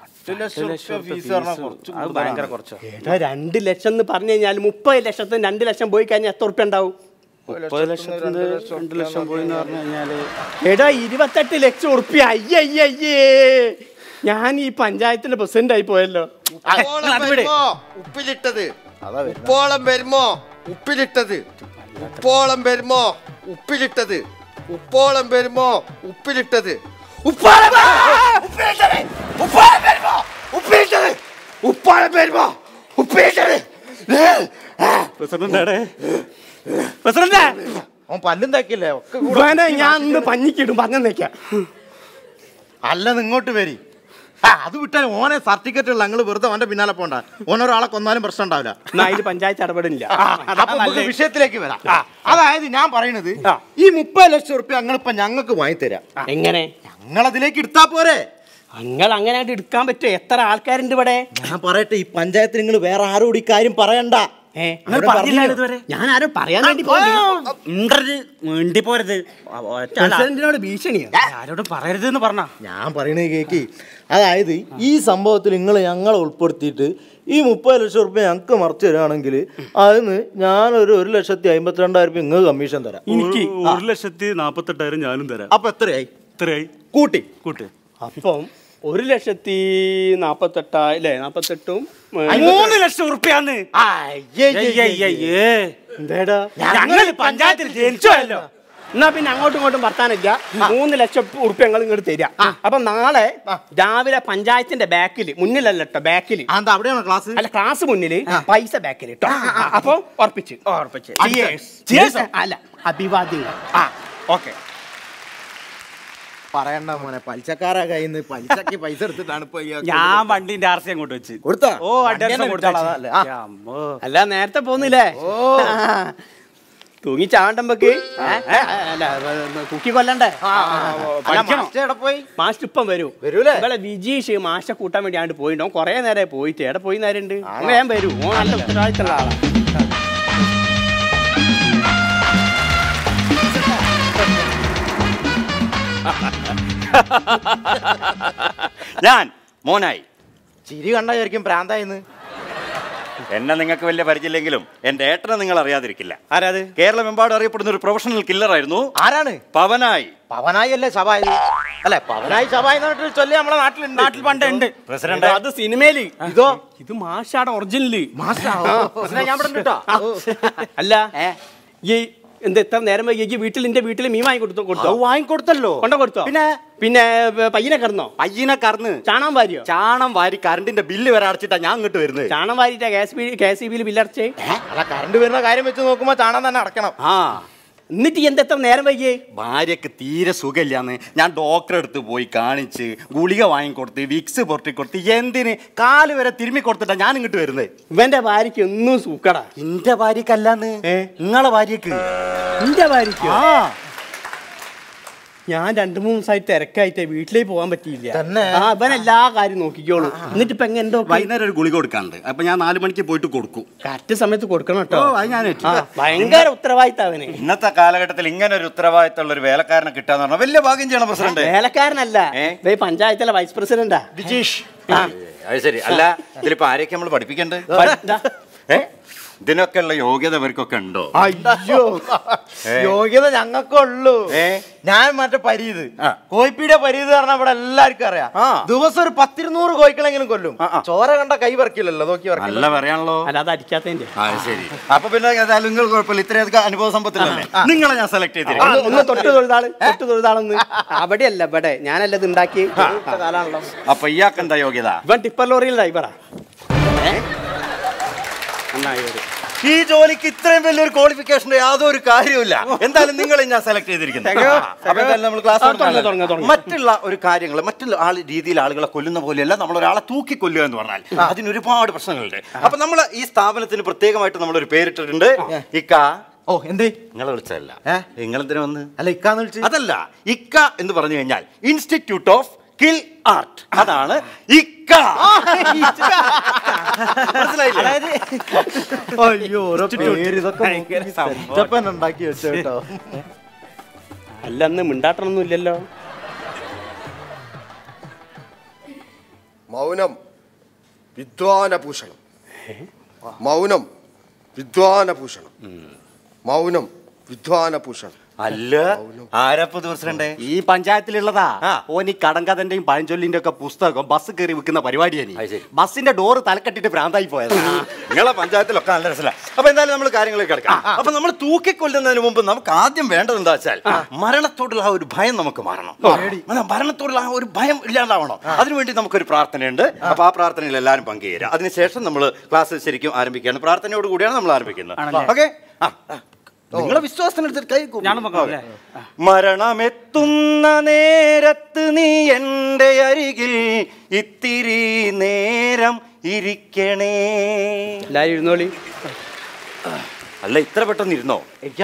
അത് ഭയങ്കര കുറച്ചോ ഏതാ രണ്ട് ലക്ഷം എന്ന് പറഞ്ഞു കഴിഞ്ഞാൽ മുപ്പത് ലക്ഷത്തിന് രണ്ട് ലക്ഷം പോയി കഴിഞ്ഞാൽ എത്ര ഉറുപ്യ ഉണ്ടാവും മുപ്പത് ലക്ഷത്തിന് രണ്ട് ലക്ഷം പോയി എന്ന് പറഞ്ഞു കഴിഞ്ഞാല് എടാ ഇരുപത്തെട്ട് ലക്ഷം ഉറുപ്പ്യ അയ്യേ അയ്യേ അയ്യേ ഞാൻ ഈ പഞ്ചായത്തിന്റെ പ്രസിഡന്റ് ആയി പോയല്ലോ ഉപ്പോളം വരുമോ ഉപ്പിലിട്ടത് ഉപ്പോളം വരുമോ ഉപ്പിലിട്ടത് ഉപ്പോളം വരുമോ ഉപ്പിലിട്ടത് ഉപ്പോളം വരുമോ ഉപ്പിലിട്ടത് ഉപ്പോളം വരുമോ? ഉപ്പിലിട്ടത് ഉപ്പോളം വരുമോ ഉപ്പിലിട്ടത് ഉപ്പാടെ പേരുമോ ഉപ്പേറ്റത് പ്രസിഡന്റ് പ്രസിഡന്റ് അവൻ പല്ലും തേക്കില്ലേ ഒക്കെ കൂടെ ഇവനെ ഞാൻ ഇന്ന് പഞ്ഞിക്കിടും പറഞ്ഞേക്കാം അല്ല നിങ്ങൾ ഇങ്ങോട്ട് വരി ആ, അത് വിട്ടാൽ ഓനെ സർട്ടിഫിക്കറ്റ് ഉള്ള ഞങ്ങൾ വെറുതെ അവന്റെ പിന്നാലെ പോണ്ട ഓനൊരാളെ കൊന്നാലും പ്രശ്നം ഉണ്ടാവില്ല എന്നാ അതിൽ പഞ്ചായത്ത് ഇടപെടില്ല അപ്പൊ നമുക്ക് വിഷയത്തിലേക്ക് വരാം അതായത് ഞാൻ പറയുന്നത് ഈ മുപ്പത് ലക്ഷം റുപ്യ ഞങ്ങളിപ്പോ ഞങ്ങൾക്ക് വാങ്ങിത്തരാം എങ്ങനെ ഞങ്ങൾ അതിലേക്ക് എടുത്താ പോരെ നിങ്ങൾ അങ്ങനെ ആയിട്ട് എടുക്കാൻ പറ്റുമോ എത്ര ആൾക്കാരുണ്ട് ഇവിടെ ഞാൻ പറയട്ടെ ഈ പഞ്ചായത്തിൽ നിങ്ങൾ വേറെ ആരോട് ഈ കാര്യം പറയണ്ട ഏ നിങ്ങൾ പറഞ്ഞില്ല ഇതുവരെ ഞാൻ ആരും പറയാൻ വേണ്ടി ഉണ്ടരുത് വേണ്ടി പോരുത് പ്രസിഡന്റിനോട് ഭീഷണിയാണ് ആരോടും പറയരുത് എന്ന് പറഞ്ഞ ഞാൻ പറയണേ കേക്ക് അതായത് ഈ സംഭവത്തിൽ നിങ്ങൾ ഞങ്ങളെ ഉൾപ്പെടുത്തിയിട്ട് ഈ മുപ്പത് ലക്ഷം റുപ്യ ഞങ്ങൾക്ക് മറിച്ച് തരാണെങ്കിൽ അതിന് ഞാനൊരു ഒരു ലക്ഷത്തി അമ്പത്തിരണ്ടായിരം റുപ്യ നിങ്ങൾക്ക് കമ്മീഷൻ തരാം എനിക്ക് ഒരു ലക്ഷത്തി നാപ്പത്തെട്ടായിരം ഞാനും തരാം അപ്പൊ എത്രയായി ഇത്രയായി കൂട്ടി കൂട്ട് അപ്പം ഒരു ലക്ഷത്തി നാപ്പത്തെട്ടാ അല്ലേ നാപ്പത്തെട്ടും മൂന്ന് ലക്ഷം ഉറുപ്പ്യാന്ന് എന്തേടാ ഞങ്ങൾ പഞ്ചായത്തിൽ ജനിച്ചല്ലോ എന്നാ പിന്നെ അങ്ങോട്ടും ഇങ്ങോട്ടും വർത്താനില്ല മൂന്ന് ലക്ഷം ഉറുപ്പ്യ ഞങ്ങൾ ഇങ്ങോട്ട് തരാം അപ്പൊ നാളെ രാവിലെ പഞ്ചായത്തിന്റെ ബാക്കിൽ മുന്നിലല്ല കേട്ടോ ബാക്കിൽ എന്താ അവിടെയാണോ ക്ലാസ് അല്ല ക്ലാസ് മുന്നിൽ പൈസ ബാക്കിൽ കേട്ടോ അപ്പൊ ഉറപ്പിച്ച് ഉറപ്പിച്ച് Cheers. അല്ല അഭിവാദ്യങ്ങൾ ആ ഓക്കെ പറയണ്ട മോനെ പലിശക്കാരെ കയ്യിൽ നിന്ന് പലിശക്ക് പൈസ എടുത്തിട്ടാണ് ഇപ്പൊ ഈ ഞാൻ വണ്ടിന്റെ ആർ സി അങ്ങോട്ട് വെച്ച് കൊടുത്താ ഓ അഡ്വാൻസ് വണ്ടി തന്നെ കൊടുത്താ വിട്ടാളാ, അല്ലേ? ആ. അല്ല നേരത്തെ പോന്നില്ലേ തൂങ്ങി ചാവണ്ടമ്പക്ക് അല്ല തൂക്കി കൊല്ലണ്ടേ അല്ല, മാസ്റ്റർ എവിടെ പോയി മാസ്റ്റർ ഇപ്പം വരൂ വരൂലേ? ഇവിടെ വിജീഷ് മാഷ കൂട്ടാൻ വേണ്ടി ആണ്ട് പോയിട്ടോ കൊറേ നേരം പോയിട്ട് എവിടെ പോയി നേരണ്ട് വേഗം വരൂ ഓൻ നല്ല ഉത്തരവാദിത്തമുള്ള ആളാ ഞാൻ മോനായി ചിരി കണ്ട വിചാരിക്കും പ്രാന്തായിന്ന് എന്നെ നിങ്ങൾക്ക് വലിയ പരിചയമില്ലെങ്കിലും എന്റെ ഏട്ടനെ നിങ്ങൾ അറിയാതിരിക്കില്ല ആരാത് കേരളമെമ്പാടും അറിയപ്പെടുന്ന ഒരു പ്രൊഫഷണൽ കില്ലറായിരുന്നു ആരാണ് പവനായി പവനായി അല്ലേ സഭായി അല്ലെ പവനായി സഭായി എന്ന് പറഞ്ഞിട്ട് ചൊല്ലി നമ്മളെ നാട്ടിലുണ്ട് നാട്ടിൽ പണ്ട് ഉണ്ട് പ്രസിഡന്റ് അത് സിനിമയില് ഇതോ ഇത് മാഷാടെ ഒറിജിനല് പ്രസിഡന്റ് ഞാൻ ഇവിടെ ഉണ്ട് കേട്ടോ അല്ല ഈ എന്താ ഇത്ര നേരം വൈകി വീട്ടിൽ എന്റെ വീട്ടിൽ മീൻ വാങ്ങി കൊടുത്തു കൊടുത്തോ വാങ്ങിക്കൊടുത്തല്ലോ കൊണ്ട കൊടുത്തോ പിന്നെ പിന്നെ ഏ, പയ്യനെ കറന്നോ പയ്യനെ കറന്ന് ചാണാൻ വാരിയോ ചാണം വാരി കറണ്ടിന്റെ ബില്ല് വരെ അടച്ചിട്ടാ ഞാൻ ഇങ്ങോട്ട് വരുന്നത് ചാണാൻ വാരിട്ടാ ഗ്യാസ് ബി കെ സി ബിയിൽ ബില്ലടച്ചേ അല്ല കറണ്ട് വരുന്ന കാര്യം വെച്ച് നോക്കുമ്പോ ചാണാൻ തന്നെ അടക്കണം ആ എന്നിട്ട് ഈ എന്താ എത്ര നേരം വൈകിയേ ഭാര്യക്ക് തീരെ സുഖമില്ലാന്ന് ഞാൻ ഡോക്ടറെ അടുത്ത് പോയി കാണിച്ച് ഗുളിക വാങ്ങിക്കൊടുത്ത് വിക്സ് പൊട്ടി കൊടുത്ത് എന്തിന് കാല് വരെ തിരുമ്മി കൊടുത്തിട്ടാ ഞാൻ ഇങ്ങോട്ട് വരുന്നത് ഇവന്റെ ഭാര്യക്ക് ഒന്നും സൂക്കടാ എന്റെ ഭാര്യക്കല്ലാന്ന് നിങ്ങളെ ഭാര്യക്ക് എന്റെ ഭാര്യക്ക് ആ ഞാൻ രണ്ടു മൂന്ന് ദിവസമായിട്ട് തിരക്കായിട്ട് വീട്ടിലേക്ക് പോകാൻ പറ്റിയില്ല തന്നെ? ആ ഇവൻ എല്ലാ കാര്യം നോക്കിക്കോളൂ എന്നിട്ട് ഇപ്പൊ എങ്ങനെ എന്തോ വൈകുന്നേരം ഒരു ഗുളിക കൊടുക്കാണ്ട് അപ്പൊ ഞാൻ നാലു മണിക്ക് പോയിട്ട് കൊടുക്കും കറക്റ്റ് സമയത്ത് കൊടുക്കണം കേട്ടോ ഓ, അത് ഞാൻ ഏറ്റു. ആ, ഭയങ്കര ഉത്തരവാദിത്തം അവന് ഇന്നത്തെ കാലഘട്ടത്തിൽ ഇങ്ങനെ ഒരു ഉത്തരവാദിത്തമുള്ള ഒരു വേലക്കാരനെ കിട്ടാന്ന് പറഞ്ഞാൽ വലിയ ഭാഗ്യം ചെയ്യണം പ്രസിഡന്റ് വേലക്കാരനല്ല ദേ പഞ്ചായത്തിലെ വൈസ് പ്രസിഡന്റാ വിജീഷ് അത് ശരി അല്ല ഇതിലിപ്പോ ആരെയൊക്കെ നമ്മൾ പഠിപ്പിക്കണ്ടേ ഏ ഇതിനൊക്കെ ഉള്ള യോഗ്യത ഇവർക്കൊക്കെ ഉണ്ടോ അയ്യോ ഏ. യോഗ്യത ഞങ്ങൾക്കുള്ളൂ ഏ. ഞാൻ മറ്റേ പരീത് ആ. കോയിപ്പീടെ പരീത് പറഞ്ഞ ഇവിടെ എല്ലാവർക്കും അറിയാം ആ. ദിവസം ഒരു പത്തിരുന്നൂറ് കോയിക്കളെങ്കിലും കൊല്ലും ചോര കണ്ട കൈ വറക്കില്ലല്ലോ നോക്കി നല്ല വറക്കില്ല പറയാണല്ലോ അല്ലാതെ അടിക്കാത്തതിന്റെ ആ ശരി അപ്പൊ പിന്നെ ഏതായാലും നിങ്ങൾ കുഴപ്പമില്ല ഇത്രയധികം അനുഭവ സമ്പത്തിലല്ലേ നിങ്ങളെ ഞാൻ സെലക്ട് ഒന്ന് ചെയ്തിരിക്കും ഒന്ന് തൊട്ട് തൊഴുതാള് തൊട്ട് തൊഴുതാളൊന്ന് അവിടെയല്ല ഇവിടെ ഞാനല്ല ഇത് ഉണ്ടാക്കി കാലാണല്ലോ അപ്പൊ ഇയാൾക്ക് എന്താ യോഗ്യത ഇവൻ ടിപ്പർ ലോറിയിൽ ഡ്രൈവറാ നന്നായി വരും ഈ ജോലിക്ക് ഇത്രയും വലിയൊരു ക്വാളിഫിക്കേഷന്റെ യാതൊരു കാര്യമില്ല എന്തായാലും നിങ്ങളെ ഞാൻ സെലക്ട് ചെയ്തിരിക്കുന്നു തികയോ? അപ്പൊ എന്തായാലും നമ്മൾ ക്ലാസ് ആ, തുടങ്ങ്, തുടങ്ങ്, തുടങ്ങ്. മറ്റുള്ള ഒരു കാര്യങ്ങൾ മറ്റുള്ള ആൾ രീതിയിൽ ആളുകളെ കൊല്ലുന്ന പോലെയല്ല നമ്മൾ ഒരാളെ തൂക്കി കൊല്ലുക എന്ന് പറഞ്ഞാൽ അതിന് ഒരുപാട് പ്രശ്നങ്ങളുണ്ട് അപ്പൊ നമ്മൾ ഈ സ്ഥാപനത്തിന് പ്രത്യേകമായിട്ട് നമ്മളൊരു പേരിട്ടിട്ടുണ്ട് ഇക്ക ഓ എന്തേ നിങ്ങളെ വിളിച്ചതല്ല നിങ്ങൾ എന്തിനാ വന്ന് അല്ല ഇക്കാന്ന് വിളിച്ച് അതല്ല ഇക്ക എന്ന് പറഞ്ഞു കഴിഞ്ഞാൽ ഇൻസ്റ്റിറ്റ്യൂട്ട് ഓഫ് കിൽ ആർട്ട് അതാണ് ഇക്ക മനസ്സിലായില്ലേ അയ്യോ ഓരോ പേര് ഇതൊക്കെ നോക്കി സെറ്റപ്പൻ ഉണ്ടാക്കി വെച്ചു കേട്ടോ അല്ല അന്ന് മിണ്ടാട്ടണൊന്നും ഇല്ലല്ലോ മൗനം വിദ്വാനഭൂഷണം മൗനം വിദ്വാനഭൂഷണം മൗനം വിദ്വാനഭൂഷണം അല്ല ആരപ്പത് പ്രസിഡന്റ് ഈ പഞ്ചായത്തിലുള്ളതാ ഓൻ ഈ കടങ്കഥന്റെയും പഴഞ്ചൊല്ലിന്റെ ഒക്കെ പുസ്തകം ബസ് കയറി വിൽക്കുന്ന പരിപാടിയാണ് ബസ്സിന്റെ ഡോറ് തലക്കെട്ടിട്ട് ഭ്രാന്തായി പോയത് നിങ്ങളെ പഞ്ചായത്തിലൊക്കെ നല്ല രസമില്ല അപ്പൊ എന്തായാലും നമ്മൾ കാര്യങ്ങളിലേക്ക് കിടക്കാം അപ്പൊ നമ്മൾ തൂക്കിക്കൊല്ലുന്നതിന് മുമ്പ് നമുക്ക് ആദ്യം വേണ്ടത് എന്താ വെച്ചാൽ മരണത്തോടുള്ള ആ ഒരു ഭയം നമുക്ക് മാറണം അതാ, മരണത്തോടുള്ള ആ ഒരു ഭയം ഇല്ലാതാവണം അതിനുവേണ്ടി നമുക്കൊരു പ്രാർത്ഥനയുണ്ട് അപ്പൊ ആ പ്രാർത്ഥനയിൽ എല്ലാവരും പങ്കുചേരുക അതിനുശേഷം നമ്മൾ ക്ലാസ് ശരിക്കും ആരംഭിക്കുകയാണ് പ്രാർത്ഥനയോട് കൂടിയാണ് നമ്മൾ ആരംഭിക്കുന്നത് ആണല്ലേ? ഓക്കെ നിങ്ങളെ വിശ്വാസത്തിനടുത്ത് കൈ കൂപ്പി. ഞാനും വെക്കാം അല്ലേ? മരണമെത്തുന്ന നേരത്ത് നീ എൻ്റെ അരികിൽ ഇത്തിരി നേരം ഇരിക്കണേ എല്ലാരും ഇരുന്നോളി അല്ല ഇത്ര പെട്ടെന്ന് ഇരുന്നോ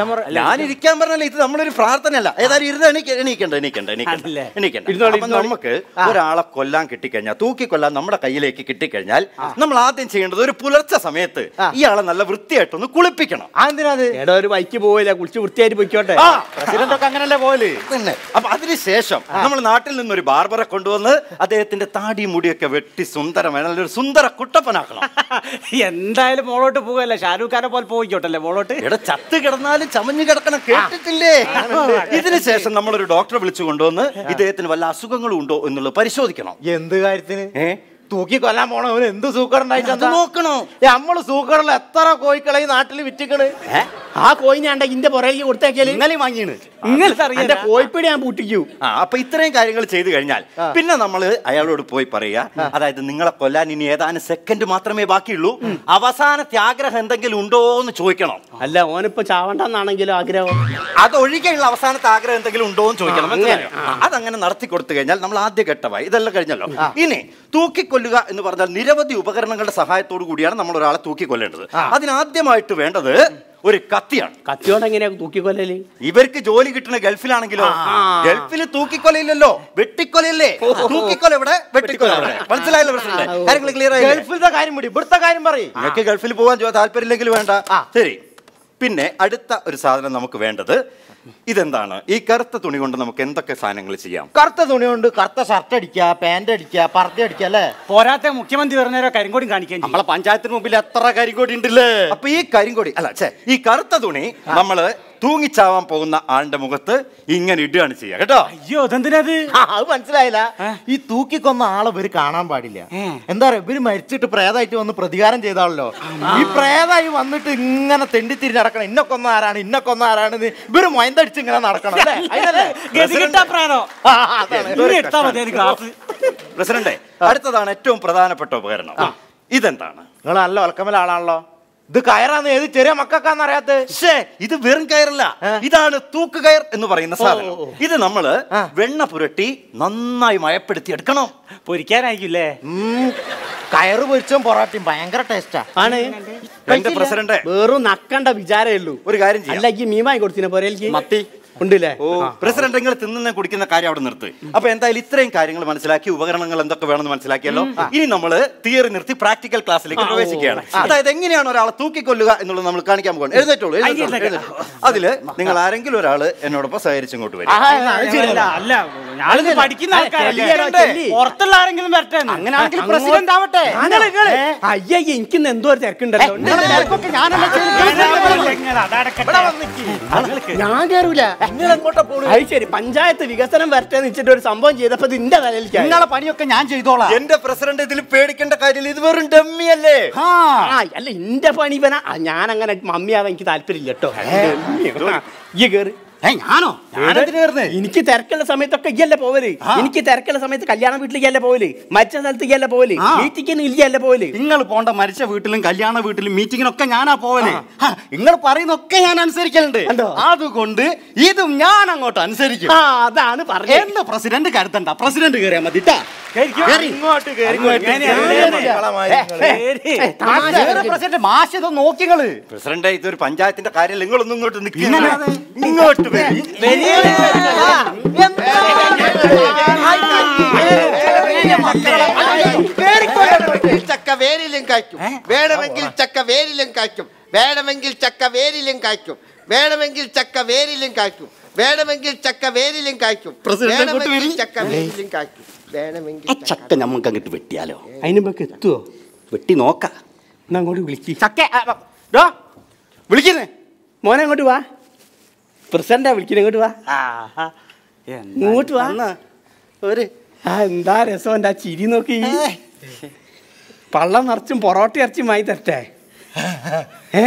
ഞാൻ ഇരിക്കാൻ പറഞ്ഞല്ല ഇത് നമ്മളൊരു പ്രാർത്ഥനയല്ല ഏതായാലും ഇരുന്ന് എണീക്ക എണീക്കണ്ട എണീക്കണ്ട എണീക്കണ്ട അതല്ലേ? എണീക്കണ്ട ഇരുന്നോളി, അപ്പൊ ഇരുന്നോളി. നമുക്ക് ഒരാളെ കൊല്ലാൻ കിട്ടിക്കഴിഞ്ഞാൽ തൂക്കി കൊല്ലാൻ നമ്മുടെ കയ്യിലേക്ക് കിട്ടിക്കഴിഞ്ഞാൽ നമ്മൾ ആദ്യം ചെയ്യേണ്ടത് ഒരു പുലർച്ചെ സമയത്ത് ഇയാളെ നല്ല വൃത്തിയായിട്ടൊന്ന് കുളിപ്പിക്കണം എടാ ഒരു ബൈക്ക് പോവില്ല കുളിച്ച് വൃത്തിയായിട്ട് പൊയ്ക്കോട്ടെ ആ പ്രസിഡന്റ് ഒക്കെ അങ്ങനല്ലേ പോയല് തന്നെ അപ്പൊ അതിനുശേഷം നമ്മൾ നാട്ടിൽ നിന്നൊരു ബാർബറെ കൊണ്ടുവന്ന് അദ്ദേഹത്തിന്റെ താടി മുടിയൊക്കെ വെട്ടി സുന്ദരമായ നല്ലൊരു സുന്ദര കുട്ടപ്പനാക്കണം എന്തായാലും മോളോട്ട് പോകല്ലേ ഷാരൂഖ് ഖാനെ പോലെ പോയിക്കോട്ടല്ലേ മോളോട്ട് എടാ ചത്ത് കിടന്നാലും ചമഞ്ഞു കിടക്കണം കേട്ടിട്ടില്ലേ ഇതിനുശേഷം നമ്മളൊരു ഡോക്ടറെ വിളിച്ചു കൊണ്ടുവന്ന് ഇദ്ദേഹത്തിന് വല്ല അസുഖങ്ങളും ഉണ്ടോ എന്നുള്ളത് പരിശോധിക്കണം എന്ത് കാര്യത്തിന് ഏ തൂക്കി കൊല്ലാൻ പോണവന് എന്ത് സൂക്കറുണ്ടായിട്ട് അത് നോക്കണോ നമ്മള് സൂക്കറിൽ എത്ര കോഴിക്കളെ ഈ നാട്ടിൽ വിറ്റിക്കണ് ആ കോയിനാണ്ട ഇന്റെ പുറകെ കൊടുത്തേക്കല് ഇന്നലെ വാങ്ങിയാണ് ഇന്നലെ എന്റെ കോഴിപ്പീടി ഞാൻ പൂട്ടിക്കൂ ആ അപ്പൊ ഇത്രയും കാര്യങ്ങൾ ചെയ്തു കഴിഞ്ഞാൽ പിന്നെ നമ്മൾ അയാളോട് പോയി പറയുക അതായത് നിങ്ങളെ കൊല്ലാൻ ഇനി ഏതാനും സെക്കൻഡ് മാത്രമേ ബാക്കിയുള്ളൂ അവസാനത്തെ ആഗ്രഹം എന്തെങ്കിലും ഉണ്ടോ എന്ന് ചോദിക്കണം അല്ല ഓനിപ്പോ ചാവണ്ടെന്നാണെങ്കിലും ആഗ്രഹം അതൊഴികെയുള്ള അവസാനത്തെ ആഗ്രഹം എന്തെങ്കിലും ഉണ്ടോ എന്ന് ചോദിക്കണം മനസ്സിലായോ? അതങ്ങനെ നടത്തി കൊടുത്തു കഴിഞ്ഞാൽ നമ്മൾ ആദ്യ ഘട്ടമായി ഇതെല്ലാം കഴിഞ്ഞല്ലോ ഇനി തൂക്കിക്കൊല്ലുക എന്ന് പറഞ്ഞാൽ നിരവധി ഉപകരണങ്ങളുടെ സഹായത്തോടു കൂടിയാണ് നമ്മൾ ഒരാളെ തൂക്കിക്കൊല്ലേണ്ടത് അതിനാദ്യമായിട്ട് വേണ്ടത് ഒരു കത്തിയാണ് കത്തിയോണ്ട് എങ്ങനെയാ തൂക്കിക്കൊല്ലല് ഇവർക്ക് ജോലി കിട്ടുന്ന ഗൾഫിലാണെങ്കിലോ ഗൾഫിൽ തൂക്കിക്കൊലയില്ലല്ലോ വെട്ടിക്കൊലയല്ലേ തൂക്കിക്കൊല ഇവിടെ വെട്ടിക്കൊല ഇവിടെ മനസ്സിലായല്ലോ പ്രശ്നം കാര്യങ്ങൾ ക്ലിയർ ആയി ഗൾഫിലത്തെ കാര്യം വിടി ഇവിടുത്തെ കാര്യം പറയും നിങ്ങൾക്ക് ഗൾഫിൽ പോകാൻ ചോ- താല്പര്യമില്ലെങ്കിൽ വേണ്ട ശരി പിന്നെ അടുത്ത ഒരു സാധനം നമുക്ക് വേണ്ടത് ഇതെന്താണ് ഈ കറുത്ത തുണി കൊണ്ട് നമുക്ക് എന്തൊക്കെ സാധനങ്ങൾ ചെയ്യാം കറുത്ത തുണി കൊണ്ട് കറുത്ത ഷർട്ട് അടിക്കുക പാന്റ് അടിക്കുക പർദ്ദ അടിക്കുക അല്ലേ പോരാത്ത മുഖ്യമന്ത്രി പറഞ്ഞേരോ കരിങ്കോടി കാണിക്കാൻ നമ്മളെ പഞ്ചായത്തിന് മുമ്പിൽ എത്ര കരിങ്കോടി ഉണ്ടല്ലേ അപ്പൊ ഈ കരിങ്കോടി അല്ല ഛേ ഈ കറുത്ത തുണി നമ്മള് തൂങ്ങിച്ചാവാൻ പോകുന്ന ആളുടെ മുഖത്ത് ഇങ്ങനെ ഇടുകയാണ് ചെയ്യുക കേട്ടോ അയ്യോ അതെന്തിനത് ആ, അത് മനസ്സിലായില്ല ഈ തൂക്കിക്കൊന്ന ആളെ ഇവര് കാണാൻ പാടില്ല എന്താ പറയാ ഇവര് മരിച്ചിട്ട് പ്രേതായിട്ട് വന്ന് പ്രതികാരം ചെയ്താണല്ലോ ഈ പ്രേതായി വന്നിട്ട് ഇങ്ങനെ തെണ്ടിത്തിരി നടക്കണം ഇന്ന കൊന്ന ആരാണ് ഇന്ന കൊന്ന ആരാണ് ഇവര് മൊയന്തടിച്ച് ഇങ്ങനെ നടക്കണം അല്ലേ അതിനല്ലേ? ഗതികെട്ടാ പ്രാണോ ആ, അതാണ്. ഇനി എടുത്താ മതി ഒരു ഗ്ലാസ് പ്രസിഡന്റെ അടുത്തതാണ് ഏറ്റവും പ്രധാനപ്പെട്ട ഉപകരണം ഇതെന്താണ് നിങ്ങൾ നല്ല വൽക്കമല ആളാണല്ലോ ഇത് കയറാന്ന് ഏത് ചെറിയ മക്കൾക്കാന്ന് അറിയാത്ത ശ്ശേ, ഇത് വെറും കയറല്ല ഇതാണ് തൂക്കുകയർ എന്ന് പറയുന്ന സാധനം ഇത് നമ്മള് വെണ്ണ പുരട്ടി നന്നായി മയപ്പെടുത്തി എടുക്കണം പൊരിക്കാനായിരിക്കില്ലേ കയറ് പൊരിച്ചും പൊറാട്ടയും ഭയങ്കര ടേസ്റ്റാ ആണ് എന്റെ പ്രസിഡന്റ് വെറും നക്കണ്ട വിചാരേ ഉള്ളൂ ഒരു കാര്യം ചെയ്യാം അല്ല ഈ മീമായി കൊടുത്തിനെ പോരേക്ക് മത്തി ഉണ്ടല്ലേ ഓ പ്രസിഡന്റ് നിങ്ങൾ തിന്നുന്ന കുടിക്കുന്ന കാര്യം അവിടെ നിർത്ത് അപ്പൊ എന്തായാലും ഇത്രയും കാര്യങ്ങൾ മനസ്സിലാക്കി ഉപകരണങ്ങൾ എന്തൊക്കെ വേണമെന്ന് മനസ്സിലാക്കിയല്ലോ ഇനി നമ്മൾ തിയറി നിർത്തി പ്രാക്ടിക്കൽ ക്ലാസ്സിലേക്ക് പ്രവേശിക്കുകയാണ് അതായത് എങ്ങനെയാണ് ഒരാളെ തൂക്കിക്കൊല്ലുക എന്നുള്ളത് നമ്മൾ കാണിക്കാൻ പോകുന്നത് എഴുന്നേറ്റോളൂ എഴുന്നേറ്റോളൂ, എഴുന്നേറ്റോളൂ. അതില് നിങ്ങൾ ആരെങ്കിലും ഒരാള് എന്നോടൊപ്പം സഹകരിച്ച് ഇങ്ങോട്ട് വരും അല്ല അല്ല ഞാനിത് പഠിക്കുന്ന ആൾക്കാരല്ലേ ചെല്ലി. പുറത്തുള്ള ആരെങ്കിലും വരട്ടെ അങ്ങനെയാണെങ്കിൽ പ്രസിഡന്റ് ആവട്ടെ അയ്യ എനിക്കിന്ന് എന്തോ ഒരു തിരക്കുണ്ടല്ലോ ഞാൻ കേറൂല അത് ശരി പഞ്ചായത്ത് വികസനം വരട്ടെ എന്ന് വെച്ചിട്ട് ഒരു സംഭവം ചെയ്തപ്പോ ഇത് ഇന്റെ തലയിലേക്ക് നിങ്ങളെ പണിയൊക്കെ ഞാൻ ചെയ്തോളാം എന്റെ പ്രസിഡന്റ് ഇതിൽ പേടിക്കേണ്ട കാര്യമില്ല ഇത് വെറും ഡമ്മി അല്ലേ ആ അല്ല ഇന്റെ പണി ഇവനാ ഞാൻ അങ്ങനെ മമ്മിയാവാൻ എനിക്ക് താല്പര്യമില്ല കേട്ടോ ഈ കേറ് ഞാനോ ഞാനെന്തിനു കയറുന്നേ എനിക്ക് തിരക്കുള്ള സമയത്തൊക്കെ ഇയല്ലേ പോവല് എനിക്ക് തിരക്കുള്ള സമയത്ത് കല്യാണ വീട്ടിലേക്കല്ലേ പോവല് മറ്റ സ്ഥലത്തേക്കല്ലേ പോവല് മീറ്റിങ്ങിന് ഇല്ലല്ലേ പോവല് നിങ്ങൾ പോണ്ട മരിച്ച വീട്ടിലും കല്യാണ വീട്ടിലും മീറ്റിങ്ങിനൊക്കെ ഞാനാ പോവല് നിങ്ങൾ പറയുന്നൊക്കെ ഞാൻ അനുസരിക്കലുണ്ട് അതുകൊണ്ട് ഇതും ഞാൻ അങ്ങോട്ട് അനുസരിക്കും ആ അതാണ് പറഞ്ഞത് എന്ന് പ്രസിഡന്റ് കരുത്തണ്ട പ്രസിഡന്റ് കയറിയാ മതി ട്ടാ. കേറി. ഇങ്ങോട്ട് കേറി ഇങ്ങോട്ട്. പ്രസിഡന്റ് മാഷ് ഇത് നോക്കിങ്ങള് പ്രസിഡന്റ് ഇതൊരു പഞ്ചായത്തിന്റെ കാര്യം നിങ്ങളൊന്നും ഇങ്ങോട്ട് നിൽക്കില്ല ഇങ്ങോട്ട് വരും ചക്ക വേരിലും കായ്ക്കും വേണമെങ്കിൽ ചക്ക വേരിലും കായ്ക്കും വേണമെങ്കിൽ ചക്ക വേരിലും കായ്ക്കും വേണമെങ്കിൽ ചക്ക വേരിലും കായ്ക്കും വേണമെങ്കിൽ ചക്ക വേരിലും കായ്ക്കും പ്രസിഡന്റ് അങ്ങോട്ട് വേണമെങ്കിൽ വരി. ചക്ക വേരിലും കായ്ക്കും വേണമെങ്കിൽ ആ ചക്ക നമുക്ക് അങ്ങോട്ട് വെട്ടിയാലോ അതിന് മുമ്പ് എത്തുവോ വെട്ടി നോക്കാം എന്നാ അങ്ങോട്ട് വിളിക്ക് ചക്ക വിളിക്കുന്നേ മോനെ അങ്ങോട്ട് വാ പ്രസിഡന്റാ വിളിക്കുന്നത് ഇങ്ങോട്ട് വാ ഇങ്ങോട്ട് വാ ഒരു ആ എന്താ രസം എൻ്റെ ആ ചിരി നോക്കി പള്ളം നിറച്ചും പൊറോട്ട ഇറച്ചും വാങ്ങി തരട്ടെ ഏ?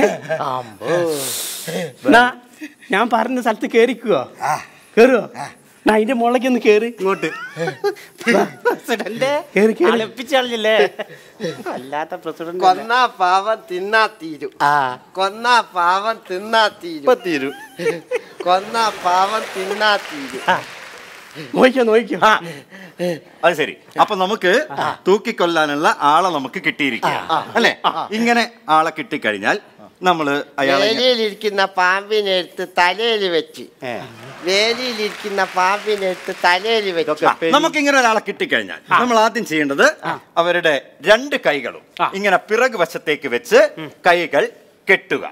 എന്നാ, ഞാൻ പറഞ്ഞ സ്ഥലത്ത് കേറിക്കുവോ കേറുവോ എന്നാ അതിന്റെ മുകളിലേക്ക് ഒന്ന് കേറി ഇങ്ങോട്ട് പ്രസിഡന്റ് കേറി കേറി അലപ്പിച്ചളിഞ്ഞില്ലേ അല്ലാത്ത പ്രസിഡന്റ് കൊന്നാ പാവം തിന്നാ തീരും കൊന്നാ പാവം തിന്നാ തീരും തീരും കൊന്നാ പാവം തിന്നാ തീരും നോക്കിക്കോ നോക്കിക്കോ അത് ശരി അപ്പൊ നമുക്ക് തൂക്കിക്കൊല്ലാനുള്ള ആളെ നമുക്ക് കിട്ടിയിരിക്കുക അല്ലേ ഇങ്ങനെ ആളെ കിട്ടിക്കഴിഞ്ഞാൽ നമ്മള് അയാളെ ഇങ്ങനെ- വേലിയിലിരിക്കുന്ന പാമ്പിനെ എടുത്ത് തലയിൽ വെച്ച് വേലിയിലിരിക്കുന്ന പാമ്പിനെ എടുത്ത് തലയിൽ വെച്ച് നമുക്ക് ഇങ്ങനെ ഒരാളെ കിട്ടിക്കഴിഞ്ഞാൽ നമ്മൾ ആദ്യം ചെയ്യേണ്ടത് അവരുടെ രണ്ട് കൈകളും ഇങ്ങനെ പിറകു വശത്തേക്ക് വെച്ച് കൈകൾ കെട്ടുക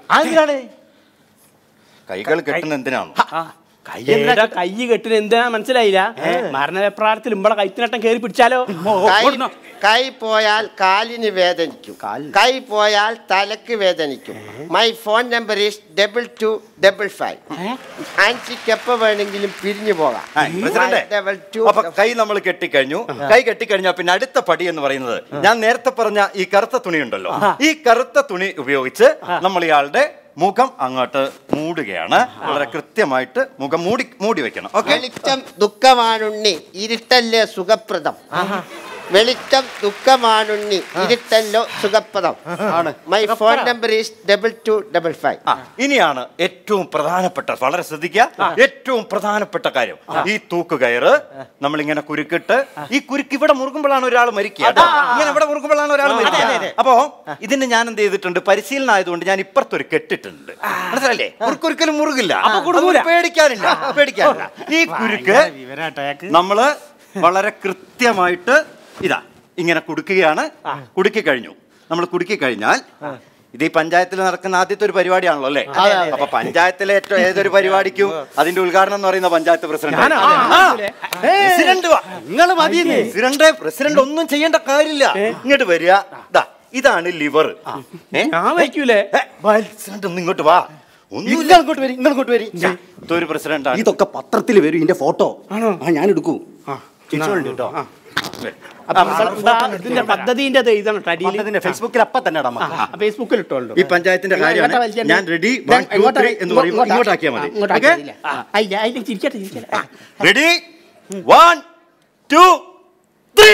കൈകൾ കെട്ടുന്ന എന്തിനാണ് എന്താ കൈ കെട്ടിന് എന്താ മനസ്സിലായില്ല മരണവെപ്രാളത്തിൽ ഇമ്പളെ കൈത്തിനട്ടം കേറി പിടിച്ചാലോ കൈ കൈ പോയാൽ കാലിന് വേദനിക്കും കൈ പോയാൽ തലക്ക് വേദനിക്കും my phone number is double two double five ആൻസിക്ക് എപ്പോ വേണമെങ്കിലും പിരിഞ്ഞു പോകാം ആ, പ്രസിഡന്റ് ഡബിൾ ടു അപ്പൊ കൈ നമ്മൾ കെട്ടിക്കഴിഞ്ഞു കൈ കെട്ടിക്കഴിഞ്ഞാൽ പിന്നെ അടുത്ത പടി എന്ന് പറയുന്നത് ഞാൻ നേരത്തെ പറഞ്ഞ ഈ കറുത്ത തുണി ഉണ്ടല്ലോ ഈ കറുത്ത തുണി ഉപയോഗിച്ച് നമ്മൾ ഇയാളുടെ മുഖം അങ്ങോട്ട് മൂടുകയാണ് വളരെ കൃത്യമായിട്ട് മുഖം മൂടി മൂടി വെക്കണം ഓക്കെ വെളിച്ചം ദുഃഖമാണുണ്ണി ഇരുട്ടല്ലേ സുഖപ്രദം വെളിച്ചം ദുഃഖമാണുണ്ണി ഇരുട്ടല്ലോ സുഖപ്രദം my phone number is double two double five ഇനിയാണ് ഏറ്റവും പ്രധാനപ്പെട്ട വളരെ ശ്രദ്ധിക്കുക ഏറ്റവും പ്രധാനപ്പെട്ട കാര്യം ഈ തൂക്കുകയറ് നമ്മൾ ഇങ്ങനെ കുരുക്കിട്ട് ഈ കുരുക്ക് ഇവിടെ മുറുകുമ്പോഴാണ് ഒരാൾ മരിക്കുക കേട്ടോ. ഇങ്ങനെ ഇവിടെ മുറുകുമ്പോഴാണ് ഒരാൾ മരിക്കുക അപ്പോ ഇതിന് ഞാൻ എന്ത് ചെയ്തിട്ടുണ്ട് പരിശീലനം ആയതുകൊണ്ട് ഞാൻ ഇപ്പുറത്തൊരു കെട്ടിട്ടുണ്ട് മനസ്സിലല്ലേ കുറുക്കൊരിക്കലും മുറുകില്ല അതുകൊണ്ട് പേടിക്കാനില്ല പേടിക്കാനില്ല ഈ കുരുക്ക് നമ്മള് വളരെ കൃത്യമായിട്ട് ഇതാ ഇങ്ങനെ കുടുക്കുകയാണ് കുടുക്കി കഴിഞ്ഞു നമ്മൾ കുടുക്കി കഴിഞ്ഞാൽ ഇത് ഈ പഞ്ചായത്തിൽ നടക്കുന്ന ആദ്യത്തെ ഒരു പരിപാടിയാണല്ലോ അല്ലേ അപ്പൊ പഞ്ചായത്തിലെ ഏറ്റവും ഏതൊരു പരിപാടിക്കും അതിന്റെ ഉദ്ഘാടനം എന്ന് പറയുന്ന പഞ്ചായത്ത് പ്രസിഡന്റ് പ്രസിഡന്റ് നിങ്ങൾ മതി പ്രസിഡന്റ് പ്രസിഡന്റ് ഒന്നും ചെയ്യേണ്ട കാര്യമില്ല ഇങ്ങോട്ട് വരിക ദാ ഇതാണ് ലിവർ ഞാൻ വയ്ക്കൂലേ പ്രസിഡന്റ് ഒന്ന് ഇങ്ങോട്ട് വാ ഒന്നുമില്ല ഇങ്ങോട്ട് വരി ഇങ്ങോട്ട് വരി ഇതൊരു പ്രസിഡന്റ് ആണ് ഇതൊക്കെ പത്രത്തിൽ വരും ഇതിന്റെ ഫോട്ടോ ആ ഞാൻ എടുക്കൂ ചേച്ചിയോളുണ്ട് കേട്ടോ അപ്പൊ നമ്മള് ഇതാ ഇതിന്റെ പദ്ധതിന്റെ എഴുതണം അടിയിൽ പത്രത്തിന്റെ ഫേസ്ബുക്കിൽ അപ്പൊ തന്നെ ഇടാം നമുക്ക്. ഫേസ്ബുക്കിൽ ഇട്ടോളൂ ഈ പഞ്ചായത്തിന്റെ കാര്യമാണ് ഞാൻ റെഡി വൺ ടു ത്രീ എന്ന് പറയുമ്പോൾ ഇങ്ങോട്ടാക്കിയാൽ മതി ഓക്കെ ചിരിക്കട്ടെ ചിരിക്കട്ടെ റെഡി വൺ ടു ത്രീ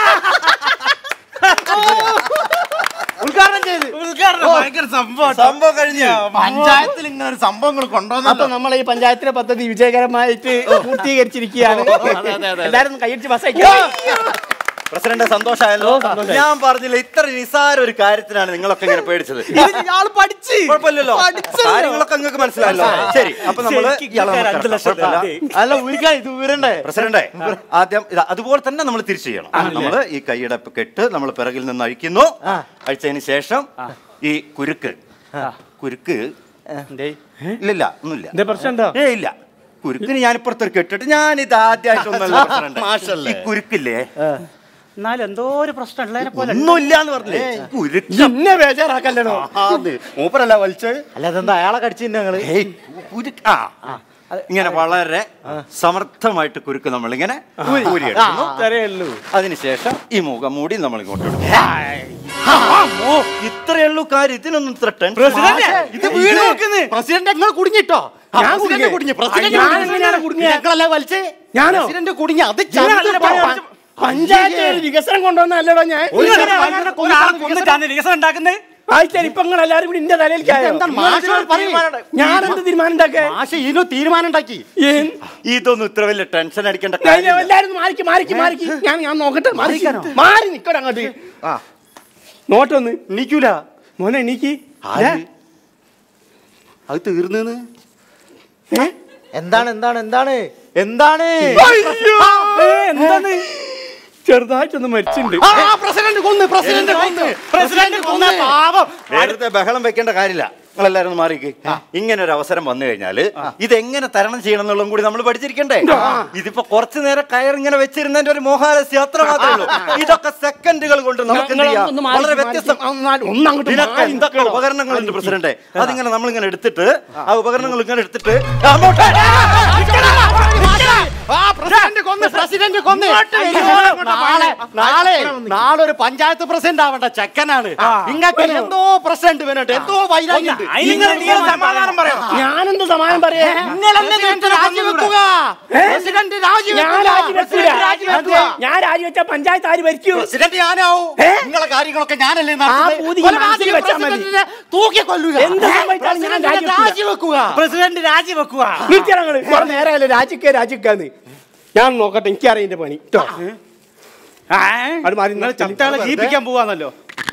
ഉദ്ഘാടനം ചെയ്ത് ഉദ്ഘാടനം ഭയങ്കര സംഭവം സംഭവം കഴിഞ്ഞു പഞ്ചായത്തിൽ ഇങ്ങനെ ഒരു സംഭവങ്ങൾ കൊണ്ടുവന്നു അപ്പൊ നമ്മൾ ഈ പഞ്ചായത്തിലെ പദ്ധതി വിജയകരമായിട്ട് പൂർത്തീകരിച്ചിരിക്കുകയാണ് എല്ലാരും ഒന്ന് കൈയടിച്ച് ബസ് പ്രസിഡന്റ് സന്തോഷമായല്ലോ ഞാൻ പറഞ്ഞില്ല ഇത്ര നിസാര ഒരു കാര്യത്തിനാണ് നിങ്ങളൊക്കെ ഇങ്ങനെ പേടിച്ചത് പഠിച്ച് കുഴപ്പമില്ലല്ലോ കാര്യങ്ങളൊക്കെ നിങ്ങൾക്ക് മനസ്സിലായല്ലോ ശരി അപ്പൊ നമ്മള് ഇയാളെ നമുക്ക് അഞ്ച് ലക്ഷം കുഴപ്പമില്ല. അല്ല ഊരിക്കാൻ ഇത് വിവരണ്ടേ പ്രസിഡന്റെ ആദ്യം ഇതാ അതുപോലെ തന്നെ നമ്മൾ തിരിച്ചു ചെയ്യണം നമ്മള് ഈ കൈയുടെ കെട്ട് നമ്മൾ പിറകിൽ നിന്ന് അഴിക്കുന്നു അഴിച്ചതിന് ശേഷം ഈ കുരുക്ക് കുരുക്ക് ഇല്ലില്ല ഒന്നുമില്ല എന്താ പ്രശ്നമുണ്ടോ ഏ ഇല്ല കുരുക്കിന് ഞാൻ ഇപ്പുറത്തൊരു കെട്ടിട്ട് ഞാൻ ഇത് ആദ്യമായിട്ടൊന്നല്ല പ്രസിഡന്റ്. മാഷല്ലേ? ഈ കുരുക്കില്ലേ എന്നാലും എന്തോ ഒരു പ്രശ്നം ഉള്ളതിനെ പോലെ ഒന്നുമില്ല എന്ന് പറഞ്ഞില്ലേ കുരുക്ക് ഇന്നെ ബേജാറാക്കല്ലോ മൂപ്പരല്ല വലിച്ചത് അല്ല അതെന്താ അയാളെ കടിച്ചു ഞങ്ങള് ഏയ്, കുരുക്ക് ആ ഇങ്ങനെ വളരെ സമർത്ഥമായിട്ട് കുരുക്ക് നമ്മളിങ്ങനെ ഊരിയെടുക്കുന്നു അറിയുള്ളൂ അതിനുശേഷം ഈ മുഖം മൂടി നമ്മൾ ഇങ്ങോട്ട് ഇടും. ഓ ഇത്രയേ ഉള്ളൂ കാര്യം ഇതിനൊന്നും ഇത്ര ടെൻഷൻ ഇത് വീട് നോക്കുന്നത് പ്രസിഡന്റ് നിങ്ങൾ കുടുങ്ങിട്ടോ ഞാൻ പ്രസിഡന്റ് കുടുങ്ങി പ്രസിഡന്റ് ഞാൻ എങ്ങനെയാണ് കുടുങ്ങിയത്? ഞങ്ങളല്ല വലിച്ചേ ഞാനോ? പ്രസിഡന്റ് കുടുങ്ങി അത് ഞാനല്ല ചന്ദ് പ- പഞ്ചായത്ത് ഒരു വികസനം കൊണ്ടുവന്നല്ലടോ ഞാൻ വികസനം ഉണ്ടാക്കുന്നത് ആഴ്ച ഇപ്പൊ നിങ്ങൾ എല്ലാരും കൂടി ഇന്റെ തലയിലേക്കായോ എന്താണ് മാഷ് പറയും. ഞാൻ എന്ത് തീരുമാനം ഉണ്ടാക്കേ മാഷ ഇതിനു തീരുമാനം ഉണ്ടാക്കി ഏൻ? ഇതൊന്നും ഇത്ര വലിയ ടെൻഷൻ അടിക്കേണ്ട ഞാൻ- കാര്യം ഞാൻ എല്ലാരും മാറിക്ക് മാറിക്ക് മാറിക്ക് ഞാൻ ഞാൻ നോക്കട്ടെ മാറി മാറി നിക്കട്ടെ അങ്ങോട്ട് നോട്ടൊന്ന് എണീക്കൂല മോനെ എണീക്ക് ആര്? അത് തീർന്നു എന്താണ് എന്താണ് എന്താണ് എന്താണ് എന്താണ് ചെറുതായിട്ടൊന്ന് മരിച്ചിട്ടുണ്ട് പ്രസിഡന്റ് കൊന്ന് പ്രസിഡന്റ് കൊന്ന് പ്രസിഡന്റ് കൊന്ന പാവം വെറുതെ ബഹളം വെക്കേണ്ട കാര്യമില്ല നിങ്ങളെല്ലാരും ഒന്ന് മാറിക്ക് ഇങ്ങനെ ഒരു അവസരം വന്നു കഴിഞ്ഞാല് ഇതെങ്ങനെ തരണം ചെയ്യണം എന്നുള്ളതും കൂടി നമ്മൾ പഠിച്ചിരിക്കണ്ടേ ഇതിപ്പോ കുറച്ചു നേരം കയറിങ്ങനെ വെച്ചിരുന്നതിന്റെ ഒരു മോഹാലസ്യം അത്ര മാത്രമേ ഉള്ളൂ ഇതൊക്കെ സെക്കൻഡുകൾ കൊണ്ട് നമുക്ക് എന്ത് ചെയ്യാം ഒന്ന് മാറി, വളരെ മാറി, വ്യത്യസ്തം ഒന്ന് അങ്ങോട്ട് ഇതിനൊക്കെ മാറി എന്തൊക്കെ നിൽക്കണോ? ഉപകരണങ്ങളുണ്ട് പ്രസിഡന്റ് അതിങ്ങനെ നമ്മളിങ്ങനെ എടുത്തിട്ട് ആ ഉപകരണങ്ങൾ ഇങ്ങനെ എടുത്തിട്ട് അങ്ങോട്ട് ആ പ്രസിഡന്റ് കൊന്ന് പ്രസിഡന്റ് കൊന്ന് നാളെ നാളെ നാളെ ഒരു പഞ്ചായത്ത് പ്രസിഡന്റ് ആവേണ്ട ചെക്കനാണ് ഇങ്ങക്ക് എന്തോ പ്രസിഡന്റ് വേണ്ട എന്തോ വൈരാഗ്യമുണ്ട് സമാധാനം പറയാം ഞാനെന്ത് സമാനം പറയാ നിങ്ങളല്ലേ നേരത്തെ രാജിവെക്കുക പ്രസിഡന്റ് ഞാൻ രാജിവെക്കുക രാജിവെക്കൂല. പ്രസിഡന്റ് രാജിവെക്കുക ഞാൻ രാജിവെച്ച പഞ്ചായത്ത് ആര് ഭരിക്കും പ്രസിഡന്റ് ഞാനാവും നിങ്ങളെ കാര്യങ്ങളൊക്കെ ഞാനല്ലേ ആ പൂതി ഈ മനസ്സിൽ വെച്ചാ മതി. തൂക്കി കൊല്ലുക എന്ത് സംഭവിച്ചാലും ഞാൻ പ്രസിഡന്റിനെ രാജിവെക്കൂല. രാജിവെക്കുക പ്രസിഡന്റ് രാജിവെക്കുക നിർത്തിയാങ്ങള് കുറെ നേരമല്ലേ രാജിക്ക രാജിക്കാന്ന് ഞാൻ നോക്കട്ടെ എനിക്കറിയാം എന്റെ പണി ട്ടോ. അത് മാറി നിങ്ങൾ ചത്തയാളെ ജീവിക്കാൻ പോവാന്നല്ലോ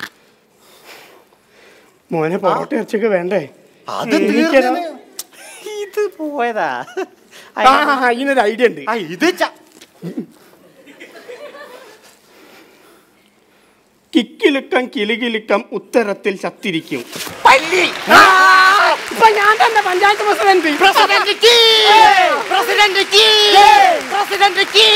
മോനെ പൊറോട്ട ഇറച്ചൊക്കെ വേണ്ടേ അത് എനിക്കതാ. ഇത് പോയതാ ആ ഇതിനൊരു ഐഡിയ ഉണ്ട് ആ, ഇത് ച- കിക്കിലുക്കം കിലുകിലുക്കം ഉത്തരത്തിൽ ചത്തിരിക്കും പല്ലി ഇപ്പൊ ഞാൻ തന്നെ പഞ്ചായത്ത് പ്രസിഡന്റ് പ്രസിഡന്റ് കീ പ്രസിഡന്റ് കീ പ്രസിഡന്റ് കീ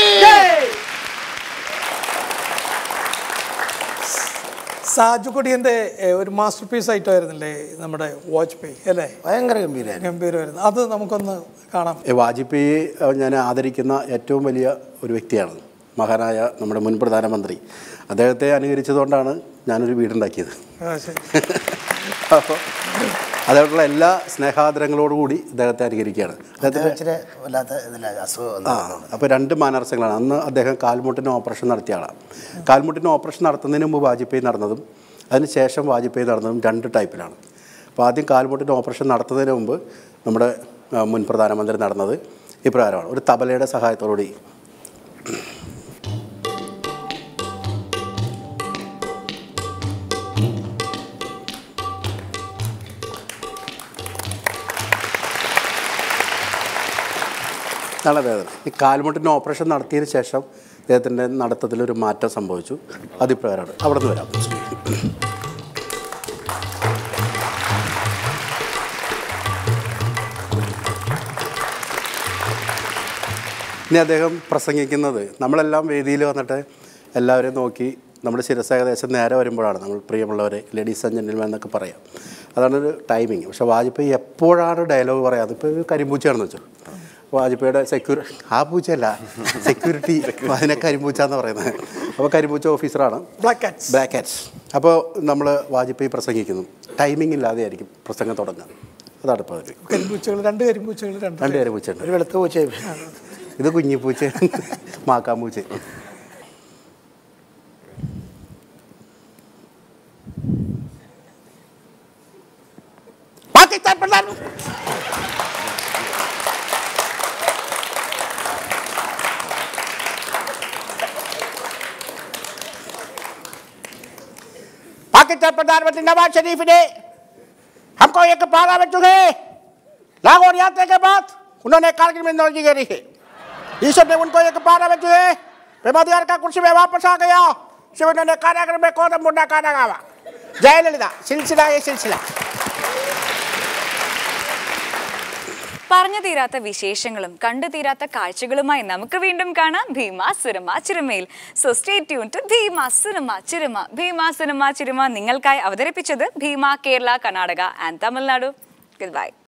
സാജു കൊടിയന്റെ ഏഹ്, ഒരു മാസ്റ്റർ പീസ് ആയിട്ടായിരുന്നില്ലേ നമ്മുടെ വാച്ച് പേ അല്ലേ ഭയങ്കര ഗംഭീരമായിരുന്നു ഗംഭീരമായിരുന്നു അത് നമുക്കൊന്ന് കാണാം ഏ, വാജ്പേയി അഹ് ഞാൻ ആദരിക്കുന്ന ഏറ്റവും വലിയ ഒരു വ്യക്തിയാണ് മഹാനായ നമ്മുടെ മുൻ പ്രധാനമന്ത്രി അദ്ദേഹത്തെ അനുകരിച്ചതുകൊണ്ടാണ് ഞാനൊരു വീടുണ്ടാക്കിയത് ആ, ശരി. അപ്പോൾ അതോടുള്ള എല്ലാ സ്നേഹാദരങ്ങളോടുകൂടി അദ്ദേഹത്തെ അനുകരിക്കുകയാണ് അദ്ദേഹം അദ്ദേഹത്തിന് ഇച്ചിരി വല്ലാത്ത ഇതില്ല അസുഖം ആ അപ്പോൾ രണ്ട് മാനർസങ്ങളാണ് അന്ന് അദ്ദേഹം കാൽമുട്ടിന് ഓപ്പറേഷൻ നടത്തിയ ആളാണ് കാൽമുട്ടിന് ഓപ്പറേഷൻ നടത്തുന്നതിന് മുമ്പ് വാജ്പേയി നടന്നതും അതിന് ശേഷം വാജ്പേയി നടന്നതും രണ്ട് ടൈപ്പിലാണ് അപ്പോൾ ആദ്യം കാൽമുട്ടിന് ഓപ്പറേഷൻ നടത്തുന്നതിന് മുമ്പ് നമ്മുടെ ആ, മുൻ പ്രധാനമന്ത്രി നടന്നത് ഇപ്രകാരമാണ് ഒരു തബലയുടെ സഹായത്തോടുകൂടി നല്ല വേദന ഈ കാൽമുട്ടിന് ഓപ്പറേഷൻ നടത്തിയതിന് ശേഷം അദ്ദേഹത്തിൻ്റെ നടത്തത്തിലൊരു മാറ്റം സംഭവിച്ചു അതിപ്രകാരമാണ് അവിടെ നിന്ന് വരാം ഇനി അദ്ദേഹം പ്രസംഗിക്കുന്നത് നമ്മളെല്ലാം വേദിയിൽ വന്നിട്ട് എല്ലാവരെയും നോക്കി നമ്മുടെ ശിരസ് ഏകദേശം നേരെ വരുമ്പോഴാണ് നമ്മൾ പ്രിയമുള്ളവരെ ലേഡീസ് ആൻഡ് ജെൻറ്റിൽമാൻ എന്നൊക്കെ പറയാം അതാണ് ഒരു ടൈമിങ് പക്ഷേ വാജ്പേയി എപ്പോഴാണ് ഡയലോഗ് പറയാതെ ഇപ്പോൾ ഒരു കരിമ്പൂച്ചയാണെന്ന് വെച്ചു വാജ്പേയിയുടെ സെക്യൂരി ആ പൂച്ചയല്ല സെക്യൂരിറ്റി അതിനെ കരിമ്പൂച്ച എന്ന് പറയുന്നത് അപ്പോൾ കരിമ്പൂച്ച ഓഫീസറാണ് ബ്ലാക്ക് കാറ്റ്സ് ബ്ലാക്ക് കാറ്റ്സ് അപ്പോൾ നമ്മൾ വാജ്പേയി പ്രസംഗിക്കുന്നു ടൈമിംഗ് ഇല്ലാതെ ആയിരിക്കും പ്രസംഗം തുടങ്ങുക അതാണ് ഇപ്പോൾ അത് കരിമ്പൂച്ചകൾ രണ്ട് കരിമ്പൂച്ചകൾ രണ്ട് രണ്ട് കരിമ്പൂച്ചയുണ്ട് ഒരു വെളുത്ത പൂച്ച ഇത് കുഞ്ഞിപ്പൂച്ച മാക്കാമ്പൂച്ച പാകിസ്ഥാൻ പ്രധാന पाकिस्तान प्रधानमंत्री नवाज शरीफ ने हमको एक पारा में चुके लाहौर यात्रा के बाद उन्होंने कारगिल में नौजी करी है ईश्वर ने उनको एक पारा में चुके प्रमोदियार का कुर्सी में वापस आ गया फिर उन्होंने कारागृह में कौन मुंडा काटा गावा जयललिता सिलसिला ये सिलसिला പറഞ്ഞു തീരാത്ത വിശേഷങ്ങളും കണ്ടു തീരാത്ത കാഴ്ചകളുമായി നമുക്ക് വീണ്ടും കാണാം ഭീമ സിനിമ ചിരുമയിൽ so stay tune to Bhima cinema ചിരുമ ഭീമ സിനിമ ചിരുമ നിങ്ങൾക്കായി അവതരിപ്പിച്ചത് Bhima Kerala Karnataka and Tamil Nadu good bye